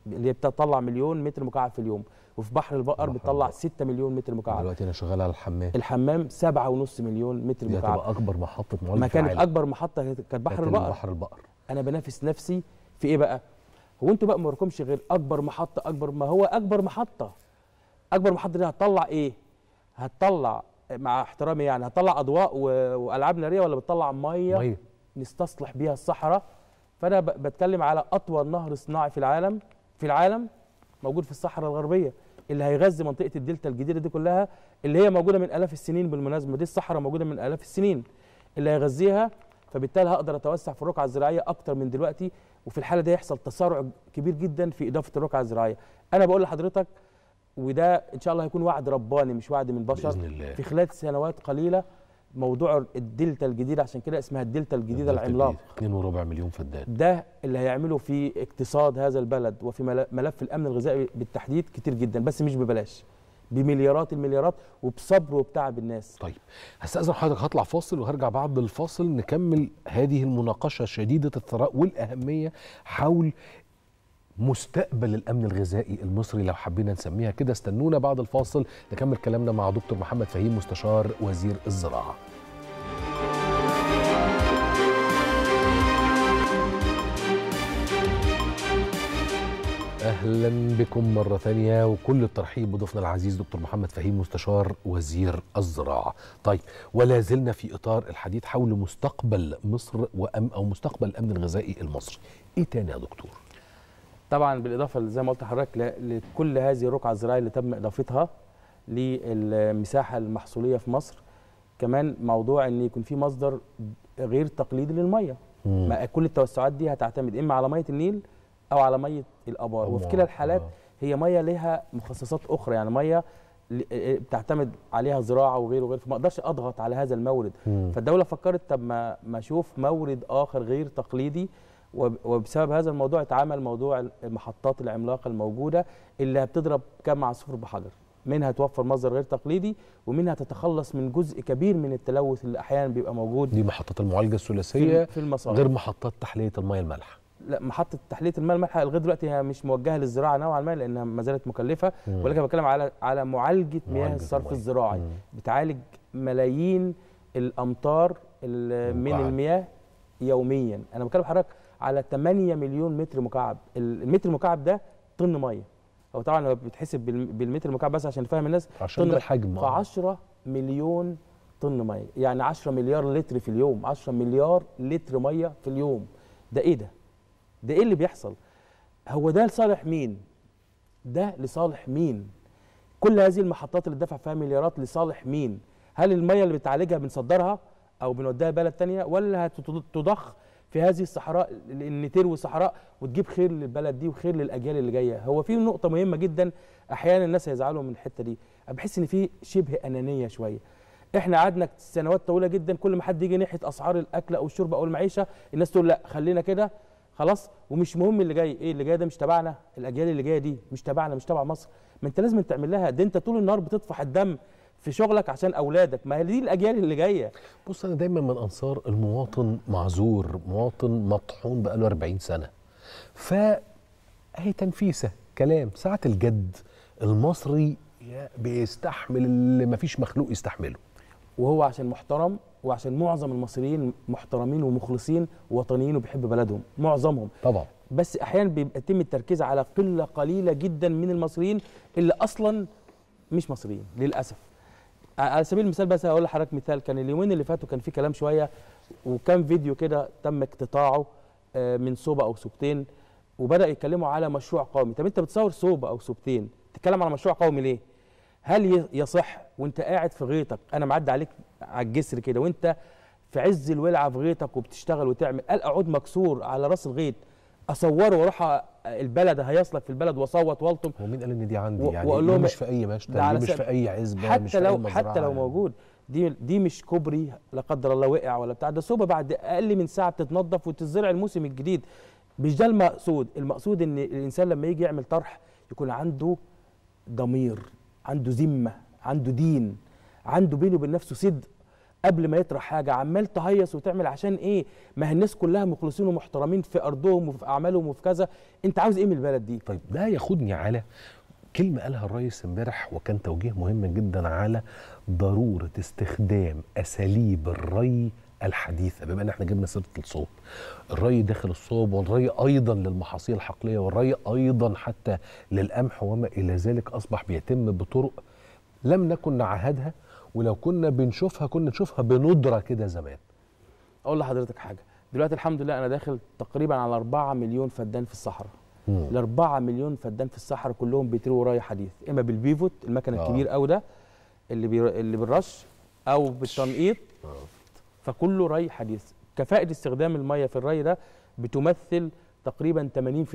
اللي هي بتطلع مليون متر مكعب في اليوم وفي بحر البقر بتطلع 6 مليون متر مكعب دلوقتي انا شغال على الحمام الحمام 7.5 مليون متر دي مكعب هتبقى اكبر محطه معالجه ما في كانت العالم. اكبر محطه هي- كانت بحر كانت البقر بحر البقر انا بنافس نفسي في ايه بقى هو انتوا بقى ما وراكمش غير اكبر محطه اكبر ما هو اكبر محطه اكبر محطه دي هتطلع ايه هتطلع مع احترامي يعني هتطلع اضواء و- والعاب ناريه ولا بتطلع ميه مية. نستصلح بيها الصحراء فانا ب- بتكلم على اطول نهر صناعي في العالم في العالم موجود في الصحراء الغربيه اللي هيغذي منطقه الدلتا الجديده دي كلها اللي هي موجوده من الاف السنين بالمناسبه دي الصحراء موجوده من الاف السنين اللي هيغذيها فبالتالي هقدر اتوسع في الرقعه الزراعيه اكتر من دلوقتي وفي الحاله دي يحصل تسارع كبير جدا في اضافه الرقعه الزراعيه انا بقول لحضرتك وده ان شاء الله هيكون وعد رباني مش وعد من البشر بإذن الله. في خلال سنوات قليله موضوع الدلتا الجديده عشان كده اسمها الدلتا الجديده العملاق 2 وربع مليون فدان ده اللي هيعمله في اقتصاد هذا البلد وفي مل- ملف الامن الغذائي بالتحديد كتير جدا بس مش ببلاش بمليارات المليارات وبصبر وبتعب الناس طيب هستأذن حضرتك هطلع فاصل وهرجع بعد الفاصل نكمل هذه المناقشة شديدة الثراء والأهمية حول مستقبل الأمن الغذائي المصري لو حبينا نسميها كده استنونا بعد الفاصل نكمل كلامنا مع دكتور محمد فهيم مستشار وزير الزراعة اهلا بكم مره ثانيه وكل الترحيب بضيفنا العزيز دكتور محمد فهيم مستشار وزير الزراعه. طيب ولا زلنا في اطار الحديث حول مستقبل مصر وأم او مستقبل الامن الغذائي المصري. ايه تاني يا دكتور؟ طبعا بالاضافه زي ما قلت لحضرتك ل- لكل هذه الرقعه الزراعيه اللي تم اضافتها للمساحه المحصوليه في مصر كمان موضوع ان يكون في مصدر غير تقليدي للميه مم. ما كل التوسعات دي هتعتمد اما على ميه النيل او على ميه الابار وفي الله. كلا الحالات آه. هي ميه لها مخصصات اخرى يعني ميه ل- آه، بتعتمد عليها زراعه وغيره وغيره فما اقدرش اضغط على هذا المورد مم. فالدوله فكرت طب ما ما اشوف مورد اخر غير تقليدي وب- وبسبب هذا الموضوع اتعمل موضوع المحطات العملاقه الموجوده اللي بتضرب كم عصفور بحجر منها توفر مصدر غير تقليدي ومنها تتخلص من جزء كبير من التلوث اللي احيانا بيبقى موجود دي محطات المعالجه الثلاثيه في المصانع غير محطات تحليه المياه المالحه. لا محطه تحليه الماء المالحه لغايه دلوقتي هي مش موجهه للزراعه نوعا ما لانها ما زالت مكلفه مم. ولكن بتكلم على على معالجه مياه معالجة الصرف المياه. الزراعي مم. بتعالج ملايين الامتار ال- من مكعب. المياه يوميا انا بكلم حضرتك على 8 مليون متر مكعب المتر المكعب ده طن ميه هو طبعا هو بيتحسب بالم- بالمتر المكعب بس عشان نفهم الناس عشان طن ده مية. الحجم، ف آه. 10 مليون طن ميه يعني 10 مليار لتر في اليوم 10 مليار لتر ميه في اليوم ده ايه ده ده ايه اللي بيحصل هو ده لصالح مين ده لصالح مين كل هذه المحطات اللي دفع فيها مليارات لصالح مين هل الميه اللي بتعالجها بنصدرها او بنوديها بلد تانية ولا هتضخ في هذه الصحراء لان تروي صحراء وتجيب خير للبلد دي وخير للاجيال اللي جايه هو في نقطه مهمه جدا احيانا الناس هيزعلوا من الحته دي أنا بحس ان في شبه انانيه شويه احنا قعدنا سنوات طويله جدا كل ما حد يجي ناحيه اسعار الاكل او الشرب او المعيشه الناس تقول لا خلينا كده خلاص ومش مهم اللي جاي ايه اللي جاي ده مش تبعنا الاجيال اللي جايه دي مش تبعنا مش تبع مصر ما انت لازم تعمل لها ده انت طول النهار بتطفح الدم في شغلك عشان اولادك ما هي دي الاجيال اللي جايه بص انا دايما من انصار المواطن معذور مواطن مطحون بقاله 40 سنه ف اهي تنفيسه كلام ساعه الجد المصري يا بيستحمل اللي مفيش مخلوق يستحمله وهو عشان محترم وعشان معظم المصريين محترمين ومخلصين ووطنيين وبيحب بلدهم معظمهم طبعا بس احيانا بيبقى يتم التركيز على قله قليله جدا من المصريين اللي اصلا مش مصريين للاسف على سبيل المثال بس هقول لحضرتك مثال كان اليومين اللي فاتوا كان في كلام شويه وكان فيديو كده تم اقتطاعه آه، من صوبه او صوبتين وبدا يتكلموا على مشروع قومي طب انت بتصور صوبه او صوبتين تتكلم على مشروع قومي ليه هل ي- يصح وانت قاعد في غيطك انا معدي عليك على الجسر كده وانت في عز الولعه في غيطك وبتشتغل وتعمل القى عود مكسور على راس الغيط اصوره واروح البلد هيصلك في البلد واصوت والطم هو مين قال ان دي عندي و- يعني وأقول ليه لهم مش في اي مشتل ده على ليه مش سبيل- في اي عزبه حتى مش في أي لو مزرعة حتى لو يعني. موجود دي دي مش كوبري لا قدر الله وقع ولا بتاع ده صوبه بعد اقل من ساعه بتتنظف وتزرع الموسم الجديد مش ده المقصود المقصود ان الانسان لما يجي يعمل طرح يكون عنده ضمير عنده ذمه عنده دين عنده بينه وبين نفسه صدق قبل ما يطرح حاجه عمال تهيص وتعمل عشان ايه ما هي الناس كلها مخلصين ومحترمين في ارضهم وفي اعمالهم وفي كذا انت عاوز ايه من البلد دي طيب ده ياخدني على كلمة قالها الرئيس امبارح وكان توجيه مهم جدا على ضرورة استخدام أساليب الري الحديثة بما ان احنا جبنا سيرة الصوب الري داخل الصوب والري أيضا للمحاصيل الحقلية والري أيضا حتى للقمح وما إلى ذلك أصبح بيتم بطرق لم نكن نعهدها ولو كنا بنشوفها كنا نشوفها بندرة كده زمان اقول لحضرتك حاجه دلوقتي الحمد لله انا داخل تقريبا على 4 مليون فدان في الصحراء مم. ال 4 مليون فدان في الصحراء كلهم بيطيروا ري حديث اما بالبيفوت المكن آه. الكبير قوي ده اللي بير... اللي بالرش او بالتنقيط فكله ري حديث كفاءه استخدام الميه في الري ده بتمثل تقريبا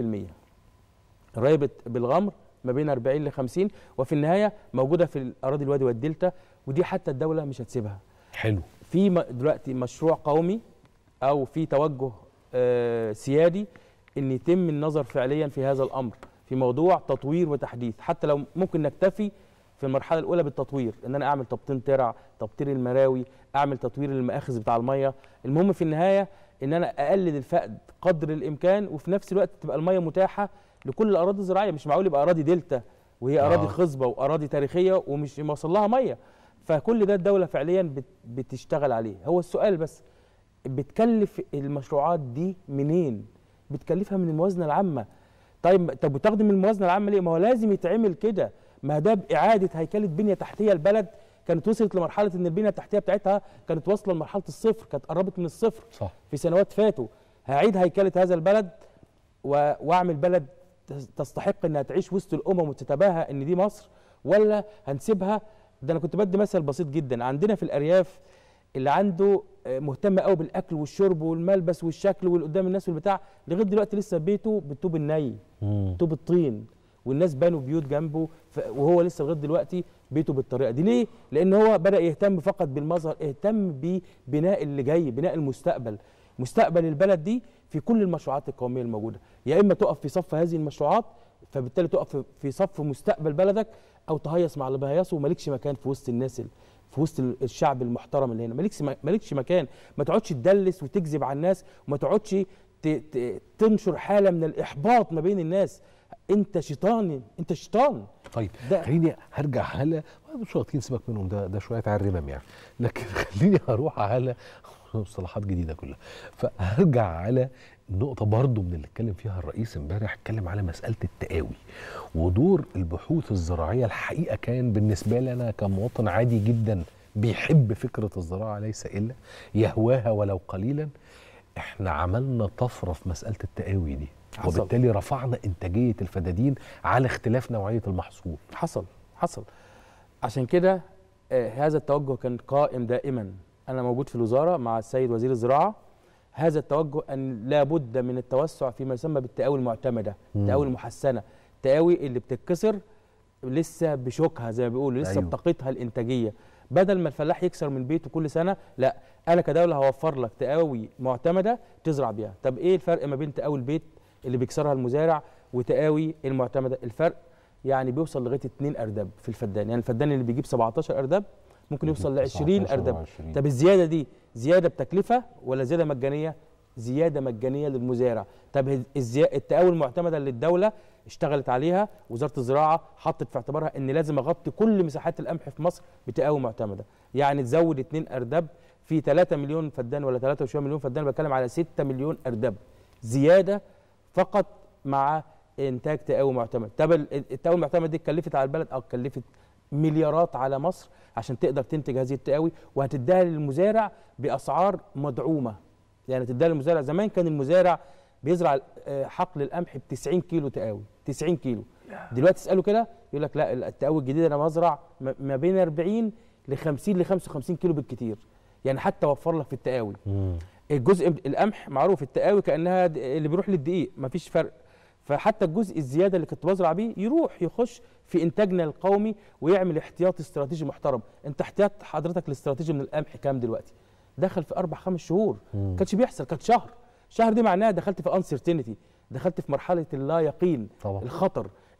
80% الري بت- بالغمر ما بين 40 ل 50 وفي النهايه موجوده في الاراضي الوادي والدلتا ودي حتى الدوله مش هتسيبها حلو في م- دلوقتي مشروع قومي او في توجه آه، سيادي ان يتم النظر فعليا في هذا الامر في موضوع تطوير وتحديث حتى لو ممكن نكتفي في المرحله الاولى بالتطوير ان انا اعمل تبطين ترع تبطير المراوي اعمل تطوير المآخذ بتاع الميه المهم في النهايه ان انا اقلل الفقد قدر الامكان وفي نفس الوقت تبقى الميه متاحه لكل الاراضي الزراعيه مش معقول يبقى اراضي دلتا وهي آه. اراضي خصبه واراضي تاريخيه ومش موصل لها ميه فكل ده الدوله فعليا بت- بتشتغل عليه هو السؤال بس بتكلف المشروعات دي منين بتكلفها من الموازنه العامه طيب طب وتاخدي من الموازنه العامه ليه ما هو لازم يتعمل كده ما ده باعاده هيكله بنيه تحتيه البلد كانت وصلت لمرحله ان البنيه التحتيه بتاعتها كانت واصله لمرحله الصفر كانت قربت من الصفر صح في سنوات فاتوا هعيد هيكله هذا البلد و- واعمل بلد تس- تستحق انها تعيش وسط الامم وتتباهى ان دي مصر ولا هنسيبها ده انا كنت بدي مثل بسيط جدا عندنا في الارياف اللي عنده آه، مهتم قوي بالاكل والشرب والملبس والشكل والقدام الناس والبتاع لغايه دلوقتي لسه بيته بالطوب الني طوب الطين والناس بنوا بيوت جنبه ف- وهو لسه لغايه دلوقتي بيته بالطريقه دي ليه لان هو بدا يهتم فقط بالمظهر اهتم ببناء اللي جاي بناء المستقبل مستقبل البلد دي في كل المشروعات القوميه الموجوده يا اما تقف في صف هذه المشروعات فبالتالي تقف في صف مستقبل بلدك او تهيص مع اللي بيهيصوا ومالكش مكان في وسط الناس ال- في وسط ال- الشعب المحترم اللي هنا مالكش مالكش مكان ما تقعدش تدلس وتكذب على الناس وما تقعدش ت- ت- تنشر حاله من الاحباط ما بين الناس انت شيطان انت شيطان طيب ده- خليني هرجع على شياطين سيبك منهم ده ده شويه على الرمم يعني لكن خليني هروح على مصطلحات جديده كلها فهرجع على نقطة برضو من اللي اتكلم فيها الرئيس امبارح اتكلم على مسألة التقاوي ودور البحوث الزراعية الحقيقة كان بالنسبة لي أنا كمواطن عادي جدا بيحب فكرة الزراعة ليس إلا يهواها ولو قليلا احنا عملنا طفرة في مسألة التقاوي دي حصل. وبالتالي رفعنا إنتاجية الفدادين على اختلاف نوعية المحصول حصل حصل عشان كده آه، هذا التوجه كان قائم دائما انا موجود في الوزاره مع السيد وزير الزراعه هذا التوجه ان لابد من التوسع فيما يسمى بالتقاوي المعتمده مم. التقاوي المحسنه التقاوي اللي بتتكسر لسه بشوكها زي ما بيقولوا لسه أيوه. أيوه. بطاقتها الانتاجيه بدل ما الفلاح يكسر من بيته كل سنه لا انا كدوله هوفر لك تقاوي معتمده تزرع بيها طب ايه الفرق ما بين تقاوي البيت اللي بيكسرها المزارع وتقاوي المعتمده الفرق يعني بيوصل لغايه 2 ارداب في الفدان يعني الفدان اللي بيجيب 17 ارداب ممكن يوصل ل 20 19 ارداب و20. طب الزياده دي زياده بتكلفه ولا زياده مجانيه زياده مجانيه للمزارع طب الزي... التقاوي المعتمده اللي الدوله اشتغلت عليها وزاره الزراعه حطت في اعتبارها ان لازم اغطي كل مساحات القمح في مصر بتقاوي معتمده يعني تزود 2 ارداب في 3 مليون فدان ولا 3 وشويه مليون فدان بتكلم على 6 مليون ارداب زياده فقط مع انتاج تقاوي معتمد طب ال- التقاوي المعتمد دي اتكلفت على البلد اه كلفت مليارات على مصر عشان تقدر تنتج هذه التقاوي وهتديها للمزارع باسعار مدعومه يعني تديها للمزارع زمان كان المزارع بيزرع آه، حقل القمح ب 90 كيلو تقاوي 90 كيلو دلوقتي تساله كده يقول لك لا التقاوي الجديده انا بزرع م- ما بين 40 ل 50 ل 55 كيلو بالكتير يعني حتى وفر لك في التقاوي الجزء القمح معروف التقاوي كانها د- اللي بيروح للدقيق مفيش فرق فحتى الجزء الزياده اللي كنت بزرع بيه يروح يخش في انتاجنا القومي ويعمل احتياط استراتيجي محترم انت احتياط حضرتك الاستراتيجي من القمح كام دلوقتي دخل في اربع خمس شهور مم. كانش بيحصل كانت شهر شهر دي معناها دخلت في انسرتينتي دخلت في مرحله اللا يقين طبعا. الخطر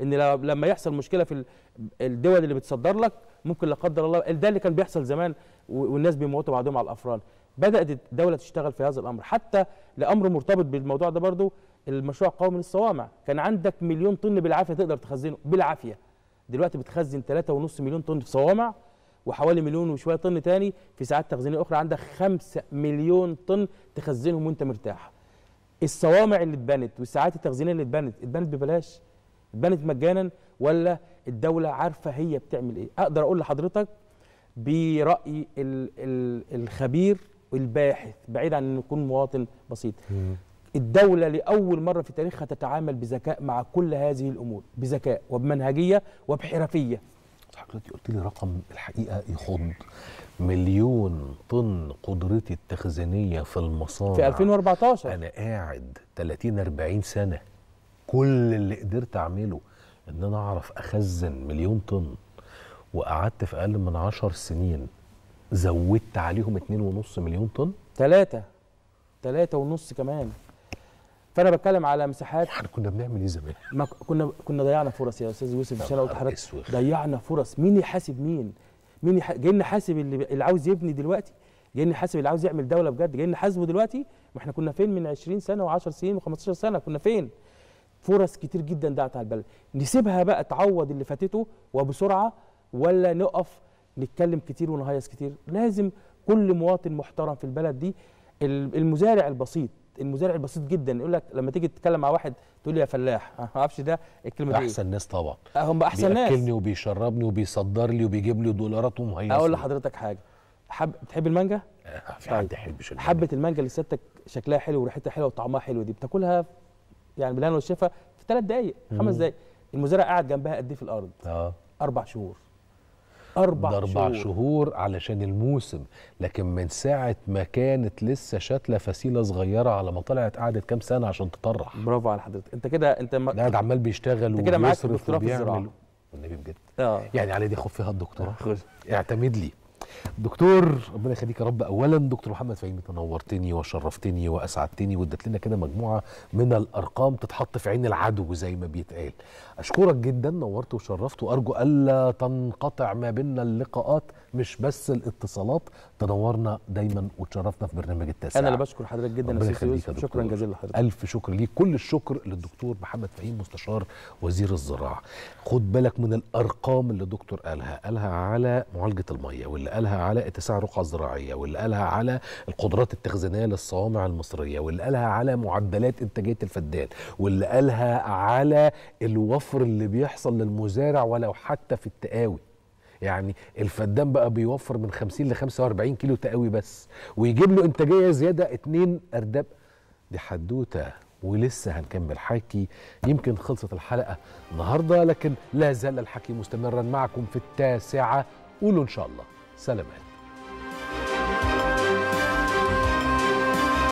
ان لو- لما يحصل مشكله في ال- الدول اللي بتصدر لك ممكن لا قدر الله ده اللي كان بيحصل زمان و- والناس بيموتوا بعضهم على الافران بدات الدوله تشتغل في هذا الامر حتى لامر مرتبط بالموضوع ده برضو المشروع القومي للصوامع كان عندك مليون طن بالعافيه تقدر تخزنه بالعافيه دلوقتي بتخزن 3.5 مليون طن في صوامع وحوالي مليون وشويه طن تاني في ساعات تخزينيه اخرى عندك 5 مليون طن تخزنهم وانت مرتاح الصوامع اللي اتبنت والساعات التخزينيه اللي اتبنت اتبنت ببلاش اتبنت مجانا ولا الدوله عارفه هي بتعمل ايه اقدر اقول لحضرتك براي ال ال الخبير والباحث بعيد عن انه يكون مواطن بسيط الدوله لاول مره في تاريخها تتعامل بذكاء مع كل هذه الامور بذكاء وبمنهجيه وبحرفيه حضرتك قلت لي رقم الحقيقه يخض مليون طن قدرتي التخزينيه في المصانع في 2014 انا قاعد 30 40 سنه كل اللي قدرت اعمله ان انا اعرف اخزن مليون طن وقعدت في اقل من 10 سنين زودت عليهم 2.5 مليون طن ثلاثة ثلاثة ونص كمان فأنا بتكلم على مساحات احنا كنا بنعمل ايه زمان؟ ما ك- كنا كنا ضيعنا فرص يا استاذ يوسف مش انا قلت نهار لحضرتك أسود. ضيعنا فرص مين يحاسب مين؟ مين يح... جاي نحاسب اللي, اللي عاوز يبني دلوقتي جاي نحاسب اللي عاوز يعمل دوله بجد جاي نحاسبه دلوقتي ما احنا كنا فين من 20 سنه و10 سنين و15 سنه كنا فين؟ فرص كتير جدا ضاعت على البلد نسيبها بقى تعوض اللي فاتته وبسرعه ولا نقف نتكلم كتير ونهيص كتير لازم كل مواطن محترم في البلد دي ال- المزارع البسيط المزارع البسيط جدا يقول لك لما تيجي تتكلم مع واحد تقول لي يا فلاح ما اعرفش ده الكلمه دي احسن ناس طبعا إيه؟ هم احسن ناس بياكلني وبيشربني وبيصدر لي وبيجيب لي دولارات ومهيص اقول لحضرتك حاجه حب تحب المانجا في حد يحبش المانجا. حبه المانجا اللي سيادتك شكلها حلو وريحتها حلوه وطعمها حلو دي بتاكلها يعني بالهنا والشفا في ثلاث دقائق خمس مم. دقائق المزارع قاعد جنبها قد ايه في الارض اه اربع شهور اربع ده اربع شهور, شهور علشان الموسم لكن من ساعه ما كانت لسه شاتله فسيله صغيره على ما طلعت قعدت كام سنه عشان تطرح برافو على حضرتك انت كده انت ما قاعد عمال بيشتغل انت كده معاك وبيصرف دكتوراه في الزراعه وبيعمل والنبي بجد اه يعني علي دي خد فيها الدكتوراه خد. اعتمد لي دكتور ربنا يخليك يا رب اولا دكتور محمد فهيمي تنورتني وشرفتني واسعدتني واديت لنا كده مجموعه من الارقام تتحط في عين العدو زي ما بيتقال اشكرك جدا نورت وشرفت وارجو الا تنقطع ما بيننا اللقاءات مش بس الاتصالات تنورنا دايما وتشرفنا في برنامج التاسع انا اللي بشكر حضرتك جدا يا ربنا استاذ يخليك يا يوسف شكرا دكتور. جزيلا لحضرتك الف شكر ليك كل الشكر للدكتور محمد فهيم مستشار وزير الزراعه خد بالك من الارقام اللي الدكتور قالها قالها على معالجه الميه واللي قالها على اتساع الرقعه الزراعيه واللي قالها على القدرات التخزينيه للصوامع المصريه واللي قالها على معدلات انتاجيه الفدان واللي قالها على الوفر اللي بيحصل للمزارع ولو حتى في التقاوي يعني الفدان بقى بيوفر من 50 ل 45 كيلو تقاوي بس ويجيب له انتاجيه زياده 2 ارداب دي حدوته ولسه هنكمل حكي يمكن خلصت الحلقه النهارده لكن لا زال الحكي مستمرا معكم في التاسعه قولوا ان شاء الله سلامات